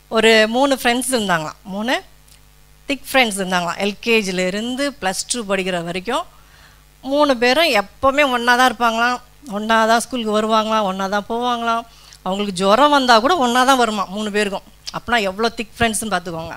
ஒரு மூணு ஃப்ரெண்ட்ஸ் இருந்தாங்களாம் மூணு திக் ஃப்ரெண்ட்ஸ் இருந்தாங்களாம் எல்கேஜில இருந்து ப்ளஸ் டூ படிக்கிற வரைக்கும் மூணு பேரும் எப்போவுமே ஒன்றா தான் இருப்பாங்களாம் ஒன்றா தான் ஸ்கூலுக்கு வருவாங்களாம் ஒன்றா தான் போவாங்களாம் அவங்களுக்கு ஜுரம் வந்தால் கூட ஒன்றா தான் வருமா மூணு பேருக்கும் அப்படின்னா எவ்வளோ திக் ஃப்ரெண்ட்ஸ்னு பார்த்துக்கோங்க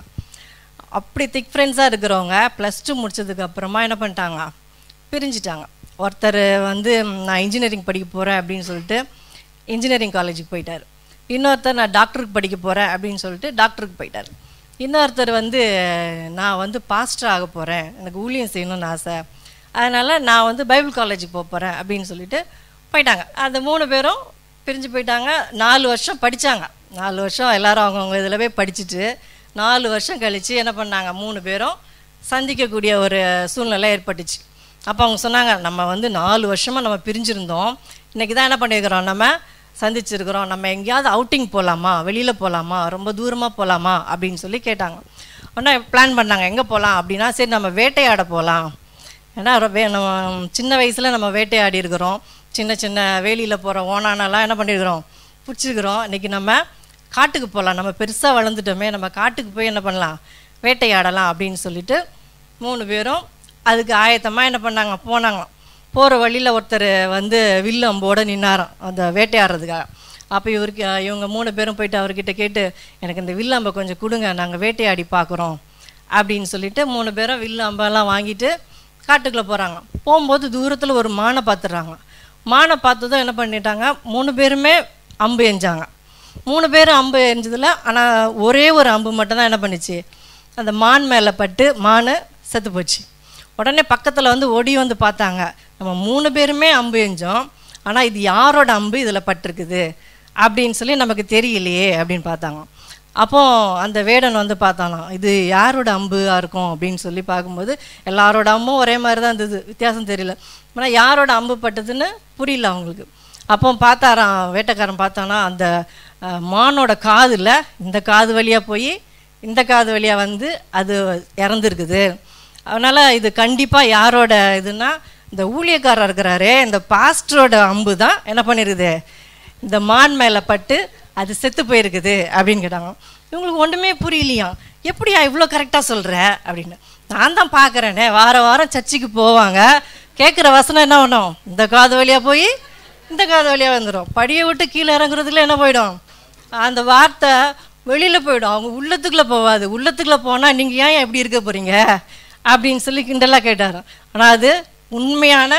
அப்படி திக் ஃப்ரெண்ட்ஸாக இருக்கிறவங்க ப்ளஸ் டூ முடிச்சதுக்கு அப்புறமா என்ன பண்ணிட்டாங்க பிரிஞ்சிட்டாங்க ஒருத்தர் வந்து ம், நான் இன்ஜினியரிங் படிக்க போகிறேன் அப்படின்னு சொல்லிட்டு இன்ஜினியரிங் காலேஜுக்கு போயிட்டார் இன்னொருத்தர் நான் டாக்டருக்கு படிக்க போகிறேன் அப்படின்னு சொல்லிட்டு டாக்டருக்கு போயிட்டார் இன்னொருத்தர் வந்து நான் வந்து பாஸ்டர் ஆக போகிறேன் எனக்கு ஊழியம் செய்யணும்னு ஆசை அதனால் நான் வந்து பைபிள் காலேஜுக்கு போக போகிறேன் அப்படின்னு சொல்லிட்டு போயிட்டாங்க அந்த மூணு பேரும் பிரிஞ்சு போயிட்டாங்க நாலு வருஷம் படித்தாங்க நாலு வருஷம் எல்லாரும் அவங்கவுங்க இதில் போய் படிச்சுட்டு நாலு வருஷம் கழித்து என்ன பண்ணாங்க மூணு பேரும் சந்திக்கக்கூடிய ஒரு சூழ்நிலை ஏற்பட்டுச்சு அப்போ அவங்க சொன்னாங்க நம்ம வந்து நாலு வருஷமாக நம்ம பிரிஞ்சிருந்தோம் இன்றைக்கி தான் என்ன பண்ணியிருக்கிறோம் நம்ம சந்திச்சிருக்கிறோம் நம்ம எங்கேயாவது அவுட்டிங் போகலாமா வெளியில் போகலாமா ரொம்ப தூரமாக போகலாமா அப்படின்னு சொல்லி கேட்டாங்க உடனே பிளான் பண்ணாங்க எங்கே போகலாம் அப்படின்னா சரி நம்ம வேட்டையாட போகலாம் ஏன்னா ரொ- வே நம்ம சின்ன வயசில் நம்ம வேட்டையாடி இருக்கிறோம் சின்ன சின்ன வேலியில் போகிற ஓனானெல்லாம் என்ன பண்ணியிருக்கிறோம் பிடிச்சிருக்கிறோம் இன்றைக்கி நம்ம காட்டுக்கு போகலாம் நம்ம பெருசாக வளர்ந்துட்டோமே நம்ம காட்டுக்கு போய் என்ன பண்ணலாம் வேட்டையாடலாம் அப்படின்னு சொல்லிட்டு மூணு பேரும் அதுக்கு ஆயத்தமாக என்ன பண்ணாங்க போனாங்க போகிற வழியில் ஒருத்தர் வந்து வில்லு அம்போட நின்னாராம் அந்த வேட்டையாடுறதுக்காக அப்போ இவருக்கு இவங்க மூணு பேரும் போயிட்டு அவர்கிட்ட கேட்டு எனக்கு இந்த வில்லு அம்பை கொஞ்சம் கொடுங்க நாங்கள் வேட்டையாடி பார்க்குறோம் அப்படின்னு சொல்லிட்டு மூணு பேரும் வில்லு அம்பெல்லாம் வாங்கிட்டு காட்டுக்குள்ளே போகிறாங்க போகும்போது தூரத்தில் ஒரு மானை பார்த்துடுறாங்க மானை பார்த்ததும் என்ன பண்ணிட்டாங்க மூணு பேருமே அம்பு எஞ்சாங்க மூணு பேரும் அம்பு எரிஞ்சதில் ஆனால் ஒரே ஒரு அம்பு மட்டும்தான் என்ன பண்ணுச்சு அந்த மான் மேலே பட்டு மான் செத்து போச்சு உடனே பக்கத்தில் வந்து ஓடி வந்து பார்த்தாங்க நம்ம மூணு பேருமே அம்பு எஞ்சோம் ஆனால் இது யாரோட அம்பு இதில் பட்டிருக்குது அப்படின்னு சொல்லி நமக்கு தெரியலையே அப்படின்னு பார்த்தாங்க அப்போ அந்த வேடன் வந்து பார்த்தானாம் இது யாரோட அம்புயா இருக்கும் அப்படின்னு சொல்லி பார்க்கும்போது எல்லாரோட அம்பும் ஒரே மாதிரி தான் இருந்தது வித்தியாசம் தெரியல ஆனால் யாரோட அம்பு பட்டதுன்னு புரியல அவங்களுக்கு அப்போ பார்த்தாராம் வேட்டைக்காரன் பார்த்தானா அந்த அஹ், மானோட காதில் இந்த காது வழியாக போய் இந்த காது வழியாக வந்து அது இறந்துருக்குது அதனால் இது கண்டிப்பாக யாரோட இதுன்னா இந்த ஊழியக்காரர் இருக்கிறாரே இந்த பாஸ்டரோட அம்பு தான் என்ன பண்ணிருக்குது இந்த மான் மேலே பட்டு அது செத்து போயிருக்குது அப்படின்னு கேட்டாங்க இவங்களுக்கு ஒன்றுமே புரியலையாம் எப்படியா இவ்வளோ கரெக்டாக சொல்கிற அப்படின்னு நான் தான் பார்க்குறேனே வார வாரம் சர்ச்சுக்கு போவாங்க கேட்குற வசனம் என்ன பண்ணும் இந்த காது வழியாக போய் இந்த காது வழியாக வந்துடும் படியை விட்டு கீழே இறங்குறதுல என்ன போயிடும் அந்த வார்த்தை வெளியில் போயிடும் அவங்க உள்ளத்துக்குள்ளே போகாது உள்ளத்துக்குள்ளே போனால் நீங்கள் ஏன் இப்படி இருக்க போகிறீங்க அப்படின்னு சொல்லி கிண்டலாக கேட்டார் ஆனால் அது உண்மையான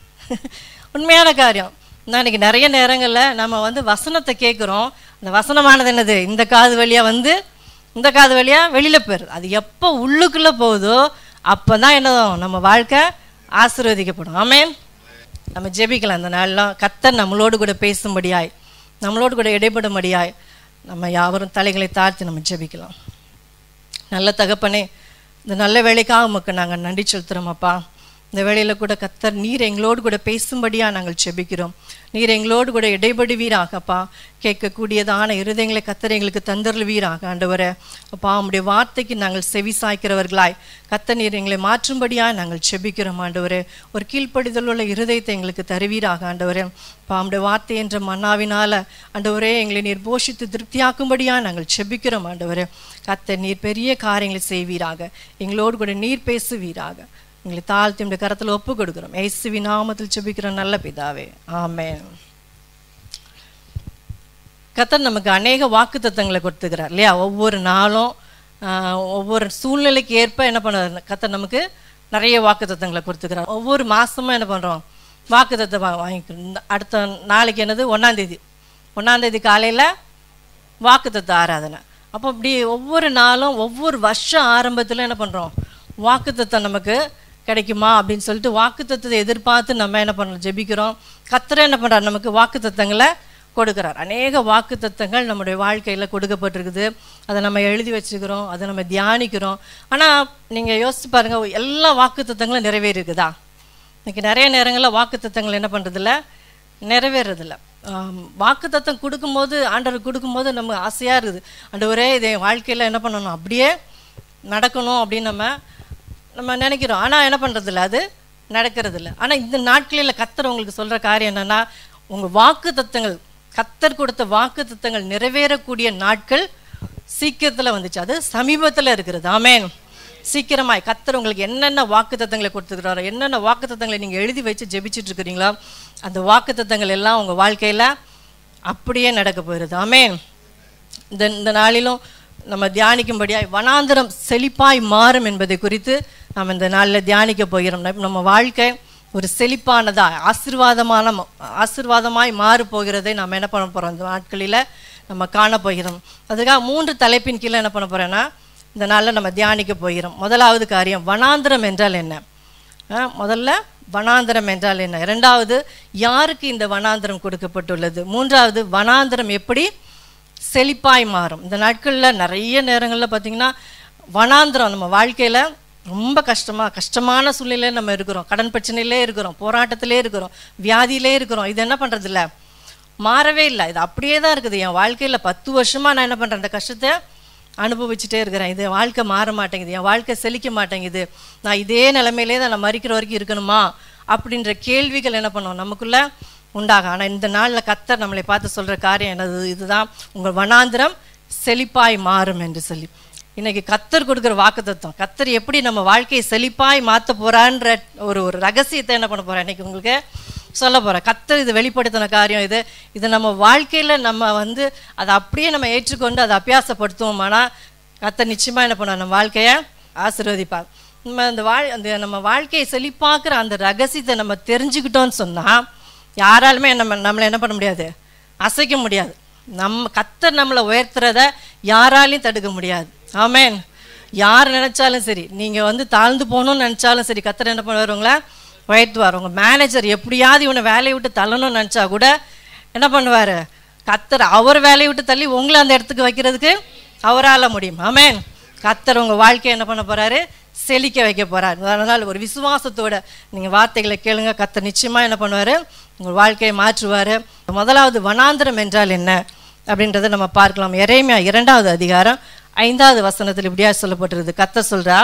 உண்மையான காரியம் நான் இன்னைக்கு நிறைய நேரங்களில் நம்ம வந்து வசனத்தை கேட்குறோம் அந்த வசனமானது என்னது இந்த காது வழியாக வந்து இந்த காது வழியாக வெளியில் போயிடுது அது எப்போ உள்ளுக்குள்ளே போகுதோ அப்போ தான் என்னதும் நம்ம வாழ்க்கை ஆசீர்வதிக்கப்படும் ஆமென் நம்ம ஜெபிக்கலாம் அந்த நாள்லாம் கத்தர் நம்மளோடு கூட பேசும்படியாய் நம்மளோடு கூட இடைப்படும்படியாய் நம்ம யாவரும் தலைகளை தாழ்த்தி நம்ம ஜெபிக்கலாம் நல்ல தகப்பனே இந்த நல்ல வேலைக்காக உமக்கு நாங்கள் நன்றி செலுத்துகிறோம் அப்பா இந்த வேளையில் கூட கத்தர் நீர் எங்களோடு கூட பேசும்படியாக நாங்கள் செபிக்கிறோம் நீர் எங்களோடு கூட இடைபடுவீராகப்பா கேட்கக்கூடியதான இருதயங்களை கத்தர் எங்களுக்கு தந்தருள்வீராக ஆண்டவரே அப்பா உம்முடைய வார்த்தைக்கு நாங்கள் செவி சாய்க்கிறவர்களாய் கத்த நீர் எங்களை மாற்றும்படியாக நாங்கள் செபிக்கிறோம் ஆண்டவரே ஒரு கீழ்ப்படிதல் உள்ள இருதயத்தை எங்களுக்கு தருவீராக ஆண்டவரே பாம்புடைய வார்த்தை என்ற மன்னாவினால ஆண்டவரே எங்களை நீர் போஷித்து திருப்தியாக்கும்படியாக நாங்கள் செபிக்கிறோம் ஆண்டவரே கத்த நீர் பெரிய காரியங்களை செய்வீராக எங்களோடு கூட நீர் பேசுவீராக எங்களை தாழ்த்தி உடைய கரத்தில் ஒப்பு கொடுக்கிறோம் ஏசுவி நாமத்தில் செபிக்கிற நல்ல பிதாவே ஆமென் கத்தர் நமக்கு அநேக வாக்கு தத்தங்களை கொடுத்துக்கிறார் இல்லையா ஒவ்வொரு நாளும் ஆஹ், ஒவ்வொரு சூழ்நிலைக்கு ஏற்ப என்ன பண்ணுறாரு கத்தர் நமக்கு நிறைய வாக்கு தத்தங்களை கொடுத்துக்கிறார் ஒவ்வொரு மாதமும் என்ன பண்ணுறோம் வாக்கு தத்தம் வாங்கிக்கிறோம் இந்த அடுத்த நாளைக்கு என்னது ஒன்றாந்தேதி ஒன்றாந்தேதி காலையில் வாக்குத்தத்த ஆராதனை அப்போ இப்படி ஒவ்வொரு நாளும் ஒவ்வொரு வருஷம் ஆரம்பத்தில் என்ன பண்ணுறோம் வாக்குத்தத்தம் நமக்கு கிடைக்குமா அப்படின்னு சொல்லிட்டு வாக்குத்தத்தத்தை எதிர்பார்த்து நம்ம என்ன பண்ணுறோம் ஜெபிக்கிறோம் கத்தரை என்ன பண்ணுறார் நமக்கு வாக்குத்தத்தங்களை கொடுக்குறார் அநேக வாக்குத்தத்தங்கள் நம்முடைய வாழ்க்கையில் கொடுக்கப்பட்டிருக்குது அதை நம்ம எழுதி வச்சுக்கிறோம் அதை நம்ம தியானிக்கிறோம் ஆனால் நீங்கள் யோசிச்சு பாருங்கள் எல்லா வாக்குத்தத்தங்களும் நிறைவேறிக்குதா இன்னைக்கு நிறைய நேரங்களில் வாக்குத்தத்தங்கள் என்ன பண்ணுறதில்ல நிறைவேறதில்ல வாக்குத்தத்தம் கொடுக்கும்போது ஆண்டவர் கொடுக்கும்போது நம்ம ஆசையாக இருக்குது ஆண்டவரே இதை என் வாழ்க்கையில் என்ன பண்ணணும் அப்படியே நடக்கணும் அப்படின்னு நம்ம நம்ம நினைக்கிறோம் ஆனால் என்ன பண்ணுறதில்ல அது நடக்கிறதில்ல ஆனால் இந்த நாட்களில் கத்தர் உங்களுக்கு சொல்கிற காரியம் என்னென்னா உங்கள் வாக்கு தத்தங்கள் கத்தர் கொடுத்த வாக்கு தத்தங்கள் நிறைவேறக்கூடிய நாட்கள் சீக்கிரத்தில் வந்துச்சு அது சமீபத்தில் இருக்கிறது ஆமென் சீக்கிரமாய் கத்தர் உங்களுக்கு என்னென்ன வாக்குத்தத்தங்களை கொடுத்துக்கிறாரோ என்னென்ன வாக்குத்தத்தங்களை நீங்கள் எழுதி வச்சு ஜெபிச்சிட்டு இருக்கிறீங்களோ அந்த வாக்குத்தத்தங்கள் எல்லாம் உங்கள் வாழ்க்கையில் அப்படியே நடக்க போயிடுது ஆமென் இந்த இந்த நாளிலும் நம்ம தியானிக்கும்படியாய் வனாந்திரம் செழிப்பாய் மாறும் என்பதை குறித்து நாம் இந்த நாளில் தியானிக்க போகிறோம் நம்ம- நம்ம வாழ்க்கை ஒரு செழிப்பானதா ஆசீர்வாதமான ம- ஆசீர்வாதமாய் மாறு போகிறதை நாம் என்ன பண்ண போகிறோம் இந்த நாட்களில் நம்ம காண போகிறோம் அதுக்காக மூன்று தலைப்பின் கீழே என்ன பண்ண போகிறோன்னா இந்த நாளில் நம்ம தியானிக்க போகிறோம் முதலாவது காரியம் வனாந்திரம் என்றால் என்ன ஆ, முதல்ல வனாந்திரம் என்றால் என்ன இரண்டாவது யாருக்கு இந்த வனாந்திரம் கொடுக்கப்பட்டுள்ளது மூன்றாவது வனாந்திரம் எப்படி செழிப்பாய் மாறும் இந்த நாட்களில் நிறைய நேரங்களில் பார்த்தீங்கன்னா வனாந்திரம் நம்ம வாழ்க்கையில் ரொம்ப கஷ்டமாக கஷ்டமான சூழ்நிலையில நம்ம இருக்கிறோம் கடன் பிரச்சனையிலே இருக்கிறோம் போராட்டத்திலே இருக்கிறோம் வியாதியிலே இருக்கிறோம் இது என்ன பண்ணுறது இல்ல மாறவே இல்லை இது அப்படியே தான் இருக்குது என் வாழ்க்கையில் பத்து வருஷமாக நான் என்ன பண்ணுறேன் இந்த கஷ்டத்தை அனுபவிச்சுட்டே இருக்கிறேன் இது என் வாழ்க்கை மாற மாட்டேங்குது என் வாழ்க்கை செழிக்க மாட்டேங்குது நான் இதே நிலைமையிலே தான் நான் மறிக்கிற வரைக்கும் இருக்கணுமா அப்படின்ற கேள்விகள் என்ன பண்ணுவோம் நமக்குள்ள உண்டாகும் ஆனால் இந்த நாளில் கத்தர் நம்மளை பார்த்து சொல்கிற காரியம் என்னது இதுதான் உங்கள் வனாந்திரம் செழிப்பாய் மாறும் என்று சொல்லி இன்னைக்கு கத்தர் கொடுக்குற வாக்குத்தத்தம் கத்தர் எப்படி நம்ம வாழ்க்கையை செழிப்பாய் மாற்ற போறான்ற ஒரு ஒரு ரகசியத்தை என்ன பண்ண போறேன் இன்னைக்கு உங்களுக்கு சொல்ல போறேன் கத்தர் இது வெளிப்படுத்தின காரியம் இது இது நம்ம வாழ்க்கையில நம்ம வந்து அதை அப்படியே நம்ம ஏற்றுக்கொண்டு அதை அபியாசப்படுத்துவோமானா கத்தர் நிச்சயமா என்ன பண்ணுவார் நம்ம வாழ்க்கையை ஆசீர்வதிப்பார் நம்ம அந்த வாழ் அந்த நம்ம வாழ்க்கையை செழிப்பாக்குற அந்த ரகசியத்தை நம்ம தெரிஞ்சுக்கிட்டோம்னு சொன்னா யாராலுமே நம்ம நம்மளை என்ன பண்ண முடியாது அசைக்க முடியாது நம்ம கத்தர் நம்மளை உயர்த்துறத யாராலையும் தடுக்க முடியாது ஆமென் யார் நினைச்சாலும் சரி நீங்க வந்து தாழ்ந்து போகணும்னு நினைச்சாலும் சரி கத்தர் என்ன பண்ணுவார் உங்களை உயர்த்துவார் உங்க மேனேஜர் எப்படியாவது இவனை வேலையை விட்டு தள்ளணும்னு நினைச்சா கூட என்ன பண்ணுவார் கத்தர் அவர் வேலையை விட்டு தள்ளி உங்களை அந்த இடத்துக்கு வைக்கிறதுக்கு அவரால முடியும் ஆமென் கத்தர் உங்க வாழ்க்கையை என்ன பண்ண போறாரு செழிக்க வைக்க போறார் அதனால் ஒரு விசுவாசத்தோட நீங்க வார்த்தைகளை கேளுங்க கத்தர் நிச்சயமா என்ன பண்ணுவாரு உங்க வாழ்க்கையை மாற்றுவாரு முதலாவது வனாந்திரம் என்றால் என்ன அப்படின்றத நம்ம பார்க்கலாம் எரேமியா இரண்டாவது அதிகாரம் ஐந்தாவது வசனத்தில் இப்படியா சொல்லப்பட்டிருக்குது கத்தர் சொல்றா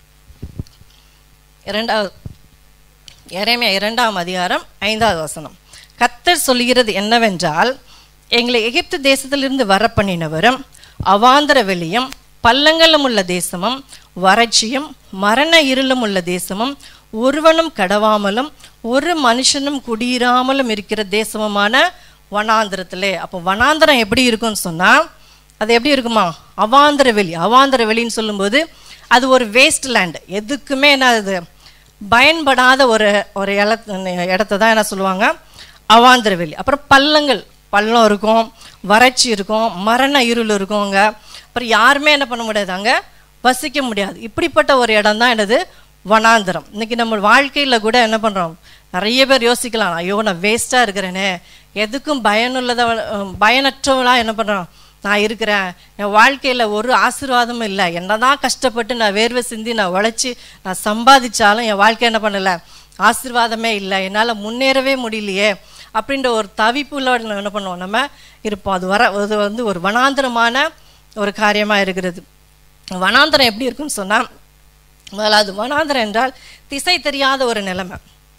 இரண்டாவது எரேமியா இரண்டாம் அதிகாரம் ஐந்தாவது வசனம் கத்தர் சொல்கிறது என்னவென்றால் எங்களை எகிப்து தேசத்திலிருந்து வர பண்ணினவரும் அவாந்தர வெளியும் பள்ளங்களும் உள்ள தேசமும் வறட்சியும் மரண இருளும் உள்ள தேசமும் ஒருவனும் கடவாமலும் ஒரு மனுஷனும் குடியிராமலும் இருக்கிற தேசமுமான வனாந்திரத்திலே அப்போ வனாந்திரம் எப்படி இருக்கும்னு சொன்னா அது எப்படி இருக்குமா அவாந்தர வெளி அவாந்தர வெளின்னு சொல்லும்போது அது ஒரு வேஸ்ட் லேண்ட் எதுக்குமே என்ன அது பயன்படாத ஒரு ஒரு இல இடத்த தான் என்ன சொல்லுவாங்க அவாந்தர வெளி அப்புறம் பள்ளங்கள் பள்ளம் இருக்கும் வறட்சி இருக்கும் மரண இருள் இருக்கும் அங்க அப்புறம் யாருமே என்ன பண்ண முடியாது அங்க வசிக்க முடியாது இப்படிப்பட்ட ஒரு இடம் தான் என்னது வனாந்திரம் இன்னைக்கு நம்ம வாழ்க்கையில கூட என்ன பண்றோம் நிறைய பேர் யோசிக்கலாம் ஐயோ நான் வேஸ்டா இருக்கிறேனே எதுக்கும் பயனுள்ளத பயனற்றவளா என்ன பண்றோம் நான் இருக்கிறேன் என் வாழ்க்கையில ஒரு ஆசீர்வாதமும் இல்லை என்னதான் கஷ்டப்பட்டு நான் வேர்வை சிந்தி நான் உழைச்சி நான் சம்பாதிச்சாலும் என் வாழ்க்கை என்ன பண்ணல ஆசீர்வாதமே இல்லை என்னால முன்னேறவே முடியலையே அப்படின்ற ஒரு தவிப்புல என்ன பண்ணுவோம் நம்ம இருப்போம் அது வர அது வந்து ஒரு வனாந்திரமான ஒரு காரியமா இருக்கிறது வனாந்திரம் எப்படி இருக்குன்னு சொன்னா முதலாவது வனாந்திரம் என்றால் திசை தெரியாத ஒரு நிலைமை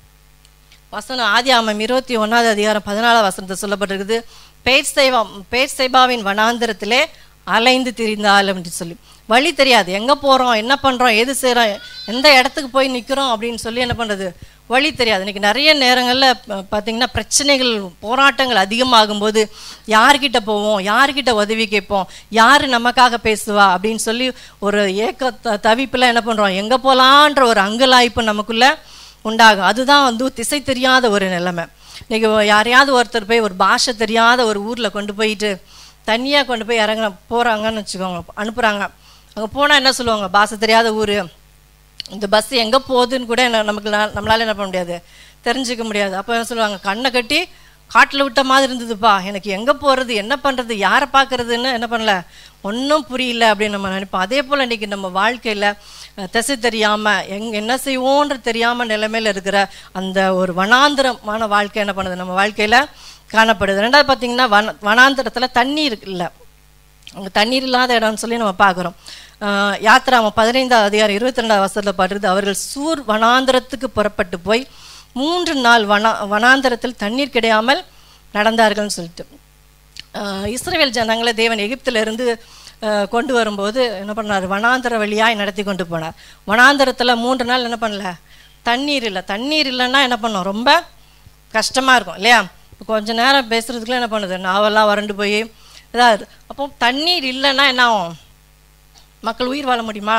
வசனம் ஆதி ஆமம் இருபத்தி ஒன்றாவது அதிகாரம் பதினாலாம் வசனத்தை சொல்லப்பட்டிருக்குது பேர் செய்வா பேர் செய்பாவின் வனாந்திரத்திலே அலைந்து திரிந்தால் அப்படின்னு சொல்லி வழி தெரியாது எங்கே போகிறோம் என்ன பண்ணுறோம் எது செய்கிறோம் எந்த இடத்துக்கு போய் நிற்கிறோம் அப்படின்னு சொல்லி என்ன பண்ணுறது வழி தெரியாது இன்னைக்கு நிறைய நேரங்களில் பார்த்தீங்கன்னா பிரச்சனைகள் போராட்டங்கள் அதிகமாகும்போது யார்கிட்ட போவோம் யார்கிட்ட உதவி கேட்போம் யார் நமக்காக பேசுவா அப்படின்னு சொல்லி ஒரு ஏக்க த தவிப்பில் என்ன பண்ணுறோம் எங்கே போகலான்ற ஒரு அங்கலாய்ப்பு நமக்குள்ளே உண்டாகும் அதுதான் வந்து திசை தெரியாத ஒரு நிலைமை இன்னைக்கு யாரையாவது ஒருத்தர் போய் ஒரு பாஷை தெரியாத ஒரு ஊரில் கொண்டு போயிட்டு தனியாக கொண்டு போய் இறங்க போகிறாங்கன்னு வச்சுக்கோங்க அனுப்புகிறாங்க அங்கே போனால் என்ன சொல்லுவாங்க பாஷை தெரியாத ஊர் இந்த பஸ் எங்கே போகுதுன்னு கூட என்ன நமக்கு நா- நம்மளால என்ன பண்ண முடியாது தெரிஞ்சுக்க முடியாது அப்போ என்ன சொல்லுவாங்க கண்ணை கட்டி காட்டில் விட்ட மாதிரி இருந்ததுப்பா எனக்கு எங்கே போகிறது என்ன பண்ணுறது யாரை பார்க்கறதுன்னு என்ன பண்ணல ஒன்றும் புரியல அப்படின்னு நம்ம நினைப்போம் அதே போல் இன்னைக்கு நம்ம வாழ்க்கையில் திசை தெரியாமல் எங் என்ன செய்வோன்ற தெரியாமல் நிலைமையில் இருக்கிற அந்த ஒரு வனாந்திரமான வாழ்க்கை என்ன பண்ணுது நம்ம வாழ்க்கையில் காணப்படுது ரெண்டாவது பார்த்தீங்கன்னா வன வனாந்திரத்தில் தண்ணி இருக்குல்ல அங்கே தண்ணீர் இல்லாத இடம்னு சொல்லி நம்ம பார்க்குறோம் யாத்திராம பதினைந்தாவது அதிகாரம் இருபத்தி ரெண்டாவது வசதியில் படுறது அவர்கள் சூர் வனாந்திரத்துக்கு புறப்பட்டு போய் மூன்று நாள் வனா வனாந்திரத்தில் தண்ணீர் கிடையாமல் நடந்தார்கள்னு சொல்லிட்டு ஆஹ் இஸ்ரவேல் ஜனங்களை தேவன் எகிப்திலிருந்து அஹ், கொண்டு வரும்போது என்ன பண்ணார் வனாந்தர வழியாய் நடத்தி கொண்டு போனார் வனாந்தரத்தில் மூன்று நாள் என்ன பண்ணல தண்ணீர் இல்லை தண்ணீர் இல்லைன்னா என்ன பண்ணோம் ரொம்ப கஷ்டமாக இருக்கும் இல்லையா இப்போ கொஞ்ச நேரம் பேசுகிறதுக்குள்ள என்ன பண்ணுது நாவெல்லாம் வறண்டு போய் இதாகுது அப்போ தண்ணீர் இல்லைன்னா என்ன ஆகும் மக்கள் உயிர் வாழ முடியுமா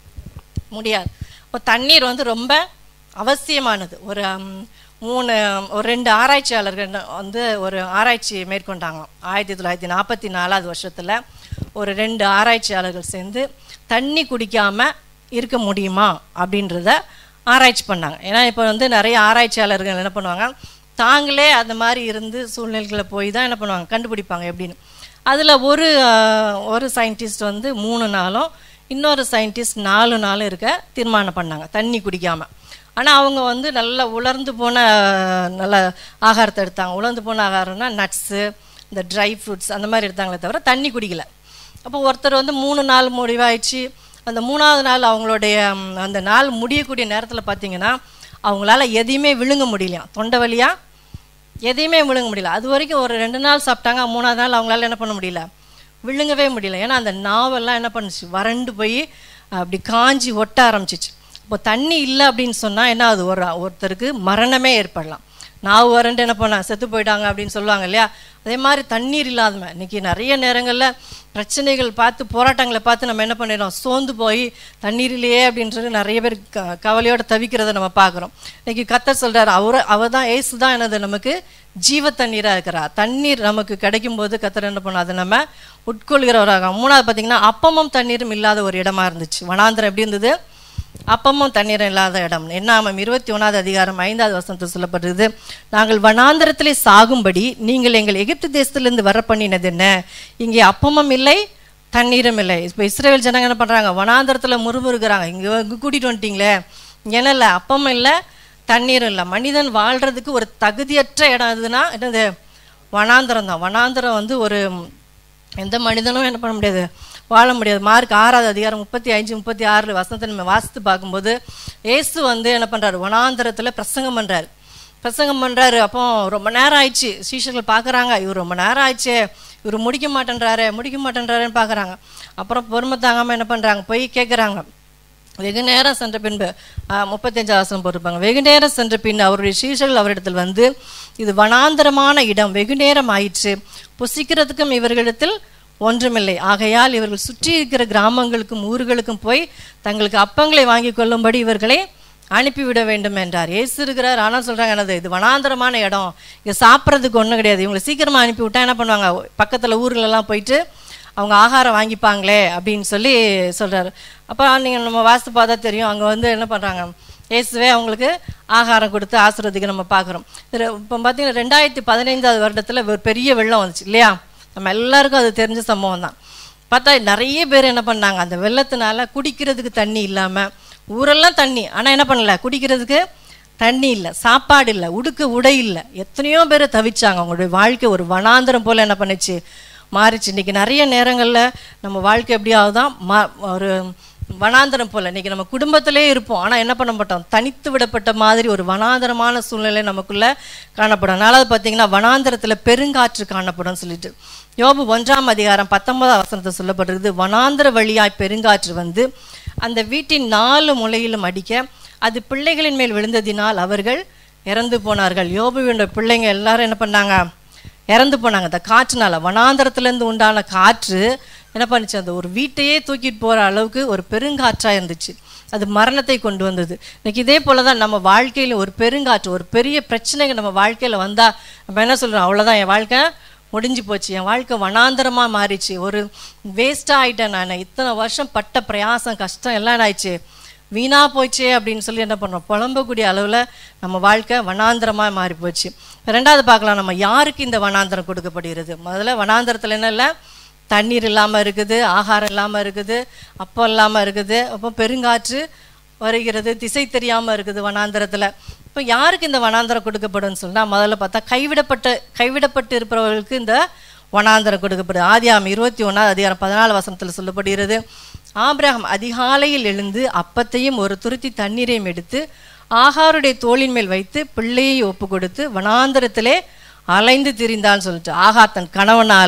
முடியாது இப்போ தண்ணீர் வந்து ரொம்ப அவசியமானது ஒரு ம், மூணு ஒரு ரெண்டு ஆராய்ச்சியாளர்கள் வந்து ஒரு ஆராய்ச்சி மேற்கொண்டாங்களாம் ஆயிரத்தி தொள்ளாயிரத்தி நாற்பத்தி நாலாவது வருஷத்தில் ஒரு ரெண்டு ஆராய்ச்சியாளர்கள் சேர்ந்து தண்ணி குடிக்காமல் இருக்க முடியுமா அப்படின்றத ஆராய்ச்சி பண்ணாங்க ஏன்னா இப்போ வந்து நிறைய ஆராய்ச்சியாளர்கள் என்ன பண்ணுவாங்க தாங்களே அந்த மாதிரி இருந்து சூழ்நிலைகளை போய் தான் என்ன பண்ணுவாங்க கண்டுபிடிப்பாங்க எப்படின்னு அதில் ஒரு அஹ், ஒரு சயின்டிஸ்ட் வந்து மூணு நாளும் இன்னொரு சயின்டிஸ்ட் நாலு நாளும் இருக்க தீர்மானம் பண்ணாங்க தண்ணி குடிக்காமல் ஆனால் அவங்க வந்து நல்ல உலர்ந்து போன அஹ், நல்ல ஆகாரத்தை எடுத்தாங்க உலர்ந்து போன ஆகாரம்னா நட்ஸு இந்த ட்ரை ஃப்ரூட்ஸ் அந்த மாதிரி எடுத்தாங்களே தவிர தண்ணி குடிக்கல அப்போ ஒருத்தர் வந்து மூணு நாள் முடிவாயிடுச்சு அந்த மூணாவது நாள் அவங்களுடைய ம், அந்த நாள் முடியக்கூடிய நேரத்தில் பார்த்தீங்கன்னா அவங்களால எதையுமே விழுங்க முடியலையாம் தொண்டை வழியாக எதையுமே விழுங்க முடியல அது வரைக்கும் ஒரு ரெண்டு நாள் சாப்பிட்டாங்க மூணாவது நாள் அவங்களால என்ன பண்ண முடியல விழுங்கவே முடியல ஏன்னா அந்த நாவெல்லாம் என்ன பண்ணுச்சு வறண்டு போய் அப்படி காஞ்சி ஒட்ட ஆரம்பிச்சிச்சு இப்போ தண்ணி இல்லை அப்படின்னு சொன்னால் என்ன ஆகுது ஒரு ஒருத்தருக்கு மரணமே ஏற்படலாம் நாவு வறண்டு என்ன பண்ண செத்து போயிட்டாங்க அப்படின்னு சொல்லுவாங்க இல்லையா அதே மாதிரி தண்ணீர் இல்லாதவன் இன்னைக்கு நிறைய நேரங்களில் பிரச்சனைகள் பார்த்து போராட்டங்களை பார்த்து நம்ம என்ன பண்ணிடுறோம் சோர்ந்து போய் தண்ணீர் இல்லையே அப்படின்றது நிறைய பேர் க கவலையோட தவிக்கிறத நம்ம பார்க்குறோம் இன்னைக்கு கத்தர் சொல்றாரு அவரை அவர் தான் ஏசு தான் என்னது நமக்கு ஜீவ தண்ணீராக இருக்கிறா தண்ணீர் நமக்கு கிடைக்கும் போது கத்தர் என்ன பண்ணும் அதை நம்ம உட்கொள்கிறவராக மூணாவது பார்த்தீங்கன்னா அப்பமும் தண்ணீரும் இல்லாத ஒரு இடமா இருந்துச்சு வனாந்திரம் எப்படி இருந்தது அப்பமும் தண்ணீரும் இல்லாத இடம் என்னாமம் இருபத்தி ஒன்றாவது அதிகாரம் ஐந்தாவது வசனத்தில் சொல்லப்பட்டிருக்குது நாங்கள் வனாந்தரத்திலே சாகும்படி நீங்கள் எங்கள் எகிப்து தேசத்திலிருந்து வர பண்ணினது என்ன இங்கே அப்பமும் இல்லை தண்ணீரும் இல்லை இப்போ இஸ்ரேல் ஜனங்க என்ன பண்ணுறாங்க வனாந்தரத்தில் முறுமுறுக்கிறாங்க இங்கே இங்கே கூட்டிகிட்டு வந்துட்டீங்களே என்ன இல்லை அப்பமும் இல்லை தண்ணீரும் இல்லை மனிதன் வாழ்கிறதுக்கு ஒரு தகுதியற்ற இடம் எதுனா என்னது வனாந்தரம் தான் வனாந்தரம் வந்து ஒரு எந்த மனிதனும் என்ன பண்ண முடியாது வாழ முடியாது மார்க் ஆறாவது அதிகாரம் முப்பத்தி அஞ்சு முப்பத்தி ஆறு வசனத்தை நம்ம வாசித்து பார்க்கும்போது இயேசு வந்து என்ன பண்ணுறாரு வனாந்தரத்தில் பிரசங்கம் பண்ணுறாரு பிரசங்கம் பண்ணுறாரு அப்போ ரொம்ப நேரம் ஆயிடுச்சு சீஷர்கள் பார்க்குறாங்க இவர் ரொம்ப நேரம் ஆயிடுச்சு இவர் முடிக்க மாட்டேன்றாரு முடிக்க மாட்டேன்றாருன்னு பார்க்குறாங்க அப்புறம் பொறுமை தாங்காமல் என்ன பண்ணுறாங்க போய் கேட்குறாங்க வெகு நேரம் சென்ற பின்பு முப்பத்தஞ்சு ஆசனம் போட்டிருப்பாங்க வெகு நேரம் சென்ற பின் அவருடைய சீஷர்கள் அவரிடத்தில் வந்து இது வனாந்தரமான இடம் வெகு நேரம் ஆயிற்று புசிக்கிறதுக்கும் இவர்களிடத்தில் ஒன்றுமில்லை ஆகையால் இவர்கள் சுற்றி இருக்கிற கிராமங்களுக்கும் ஊர்களுக்கும் போய் தங்களுக்கு அப்பங்களை வாங்கி கொள்ளும்படி இவர்களை அனுப்பிவிட வேண்டும் என்றார் ஏசு இருக்கிறார் ஆனால் சொல்கிறாங்க என்னது இது வனாந்தரமான இடம் இங்கே சாப்பிட்றதுக்கு ஒன்றும் கிடையாது இவங்களை சீக்கிரமாக அனுப்பி விட்டா என்ன பண்ணுவாங்க பக்கத்தில் ஊர்களெல்லாம் போயிட்டு அவங்க ஆகாரம் வாங்கிப்பாங்களே அப்படின்னு சொல்லி சொல்கிறாரு அப்போ நீங்கள் நம்ம வாசித்து பார்த்தா தெரியும் அங்கே வந்து என்ன பண்ணுறாங்க இயேசுவே அவங்களுக்கு ஆகாரம் கொடுத்து ஆசிர்வதிக்க நம்ம பார்க்குறோம் இப்போ பார்த்தீங்கன்னா ரெண்டாயிரத்தி பதினைந்தாவது வருடத்தில் ஒரு பெரிய வெள்ளம் வந்துச்சு இல்லையா நம்ம எல்லாருக்கும் அது தெரிஞ்ச சம்பவம் தான் பார்த்தா நிறைய பேர் என்ன பண்ணாங்க அந்த வெள்ளத்தினால குடிக்கிறதுக்கு தண்ணி இல்லாமல் ஊரெல்லாம் தண்ணி ஆனால் என்ன பண்ணல குடிக்கிறதுக்கு தண்ணி இல்லை சாப்பாடு இல்லை உடுக்க உடை இல்லை எத்தனையோ பேர் தவிச்சாங்க அவங்களுடைய வாழ்க்கை ஒரு வனாந்தரம் போல் என்ன பண்ணுச்சு மாறிச்சு இன்றைக்கி நிறைய நேரங்களில் நம்ம வாழ்க்கை எப்படி ஆகுதான் மா ஒரு வனாந்தரம் போல் இன்றைக்கி நம்ம குடும்பத்திலே இருப்போம் ஆனால் என்ன பண்ண மாட்டோம் தனித்து விடப்பட்ட மாதிரி ஒரு வனாந்தரமான சூழ்நிலை நமக்குள்ளே காணப்படும் அதனால பார்த்தீங்கன்னா வனாந்தரத்தில் பெருங்காற்று காணப்படும் சொல்லிட்டு யோபு ஒன்றாம் அதிகாரம் பத்தொன்பதாம் வசனத்தை சொல்லப்பட்டிருக்குது வனாந்தர வழியாய் பெருங்காற்று வந்து அந்த வீட்டின் நாலு முளையிலும் அடிக்க அது பிள்ளைகளின் மேல் விழுந்ததினால் அவர்கள் இறந்து போனார்கள் யோபுவினுடைய பிள்ளைங்க எல்லாரும் என்ன பண்ணாங்க இறந்து போனாங்க அந்த காற்றுனால வனாந்தரத்துலேருந்து உண்டான காற்று என்ன பண்ணுச்சு அந்த ஒரு வீட்டையே தூக்கிட்டு போகிற அளவுக்கு ஒரு பெருங்காற்றாக இருந்துச்சு அது மரணத்தை கொண்டு வந்தது இன்னைக்கு இதே போல தான் நம்ம வாழ்க்கையில் ஒரு பெருங்காற்று ஒரு பெரிய பிரச்சனைகள் நம்ம வாழ்க்கையில் வந்தால் நம்ம என்ன சொல்கிறோம் அவ்வளோதான் என் வாழ்க்கை முடிஞ்சு போச்சு என் வாழ்க்கை வனாந்தரமாக மாறிச்சு ஒரு வேஸ்ட்டாக ஆகிட்டேன் நான் இத்தனை வருஷம் பட்ட பிரயாசம் கஷ்டம் எல்லாம் என்ன ஆயிடுச்சு வீணா போச்சே அப்படின்னு சொல்லி என்ன பண்ணுறோம் புலம்பக்கூடிய அளவில் நம்ம வாழ்க்கை வனாந்தரமாக மாறி போச்சு ரெண்டாவது பார்க்கலாம் நம்ம யாருக்கு இந்த வனாந்தரம் கொடுக்கப்படுகிறது முதல்ல வனாந்தரத்தில் என்ன இல்லை தண்ணீர் இல்லாமல் இருக்குது ஆகாரம் இல்லாமல் இருக்குது அப்பம் இல்லாமல் இருக்குது அப்போ பெருங்காற்று வருகிறது திசை தெரியாமல் இருக்குது வனாந்தரத்தில் இப்போ யாருக்கு இந்த வனாந்தரம் கொடுக்கப்படும்னு சொன்னால் முதல்ல பார்த்தா கைவிடப்பட்ட கைவிடப்பட்டு இருப்பவர்களுக்கு இந்த வனாந்தரம் கொடுக்கப்படுது ஆதியாம் இருபத்தி ஒன்றாவது அதிகாரம் பதினாலு வசனத்தில் சொல்லப்படுகிறது ஆபிரகாம் அதிகாலையில் எழுந்து அப்பத்தையும் ஒரு துருத்தி தண்ணீரையும் எடுத்து ஆகாருடைய தோளின் மேல் வைத்து பிள்ளையை ஒப்பு கொடுத்து வனாந்தரத்திலே அலைந்து திரிந்தான்னு சொல்லிட்டு ஆகா தன் கணவனால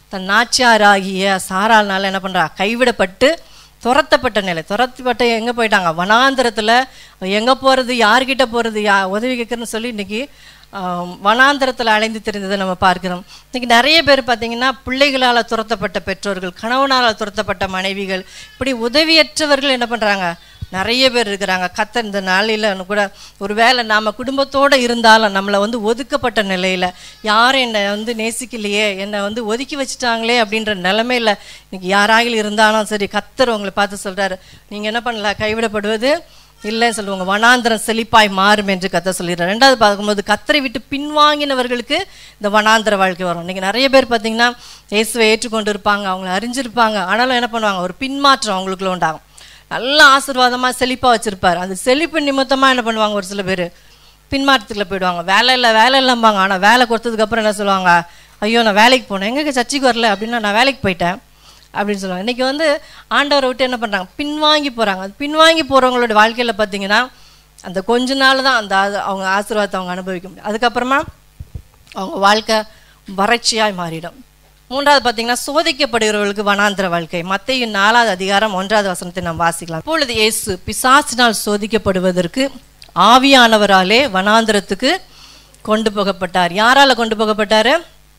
தன் நாச்சியாராகிய சாராள்னால என்ன பண்ணுறா கைவிடப்பட்டு துரத்தப்பட்ட நிலை துரத்தப்பட்டு எங்கே போயிட்டாங்க வனாந்திரத்தில் எங்கே போகிறது யார்கிட்ட போகிறது யா உதவி கேட்குறன்னு சொல்லி இன்னைக்கு வனாந்திரத்தில் அலைந்து தெரிந்ததை நம்ம பார்க்கிறோம் இன்னைக்கு நிறைய பேர் பார்த்தீங்கன்னா பிள்ளைகளால் துரத்தப்பட்ட பெற்றோர்கள் கணவனால் துரத்தப்பட்ட மனைவிகள் இப்படி உதவியற்றவர்கள் என்ன பண்ணுறாங்க நிறைய பேர் இருக்கிறாங்க கத்த இந்த நாளில் கூட ஒரு வேளை நாம் குடும்பத்தோடு இருந்தாலும் நம்மளை வந்து ஒதுக்கப்பட்ட நிலையில் யாரும் என்னை வந்து நேசிக்கலையே என்னை வந்து ஒதுக்கி வச்சுட்டாங்களே அப்படின்ற நிலமையில் இன்னைக்கு யாராகிலும் இருந்தாலும் சரி கத்தர் உங்களை பார்த்து சொல்கிறாரு நீங்கள் என்ன பண்ணல கைவிடப்படுவது இல்லைன்னு சொல்லுவாங்க வனாந்திரம் செழிப்பாய் மாறும் என்று கத்த சொல்லிடுறாரு ரெண்டாவது பார்க்கும்போது கத்தரை விட்டு பின்வாங்கினவர்களுக்கு இந்த வனாந்திர வாழ்க்கை வரும் இன்னைக்கு நிறைய பேர் பார்த்தீங்கன்னா இயேசுவை ஏற்றுக்கொண்டு இருப்பாங்க அவங்கள அறிஞ்சிருப்பாங்க ஆனாலும் என்ன பண்ணுவாங்க ஒரு பின்மாற்றம் அவங்களுக்குள்ள உண்டாகும் நல்ல ஆசீர்வாதமாக செழிப்பாக வச்சுருப்பார் அந்த செழிப்பு நிமித்தமாக என்ன பண்ணுவாங்க ஒரு சில பேர் பின்மாற்றத்தில் போயிடுவாங்க வேலை இல்லை வேலை இல்லைம்பாங்க ஆனால் வேலை கொடுத்ததுக்கப்புறம் என்ன சொல்லுவாங்க ஐயோ நான் வேலைக்கு போனேன் எங்கே சர்ச்சைக்கு வரல அப்படின்னா நான் வேலைக்கு போயிட்டேன் அப்படின்னு சொல்லுவாங்க இன்றைக்கி வந்து ஆண்டவரை விட்டு என்ன பண்ணுறாங்க பின்வாங்கி போகிறாங்க அது பின்வாங்கி போகிறவங்களோட வாழ்க்கையில் பார்த்தீங்கன்னா அந்த கொஞ்ச நாள் தான் அந்த ஆ- அவங்க ஆசீர்வாதத்தை அவங்க அனுபவிக்க முடியும் அதுக்கப்புறமா அவங்க வாழ்க்கை வறட்சியாய் மாறிடும் மூன்றாவது பார்த்தீங்கன்னா சோதிக்கப்படுகிறவர்களுக்கு வனாந்திர வாழ்க்கை மத்தையும் நாலாவது அதிகாரம் ஒன்றாவது வசனத்தை நாம் வாசிக்கலாம் இப்பொழுது இயேசு பிசாசினால் சோதிக்கப்படுவதற்கு ஆவியானவராலே வனாந்திரத்துக்கு கொண்டு போகப்பட்டார் யாரால கொண்டு போகப்பட்டாரு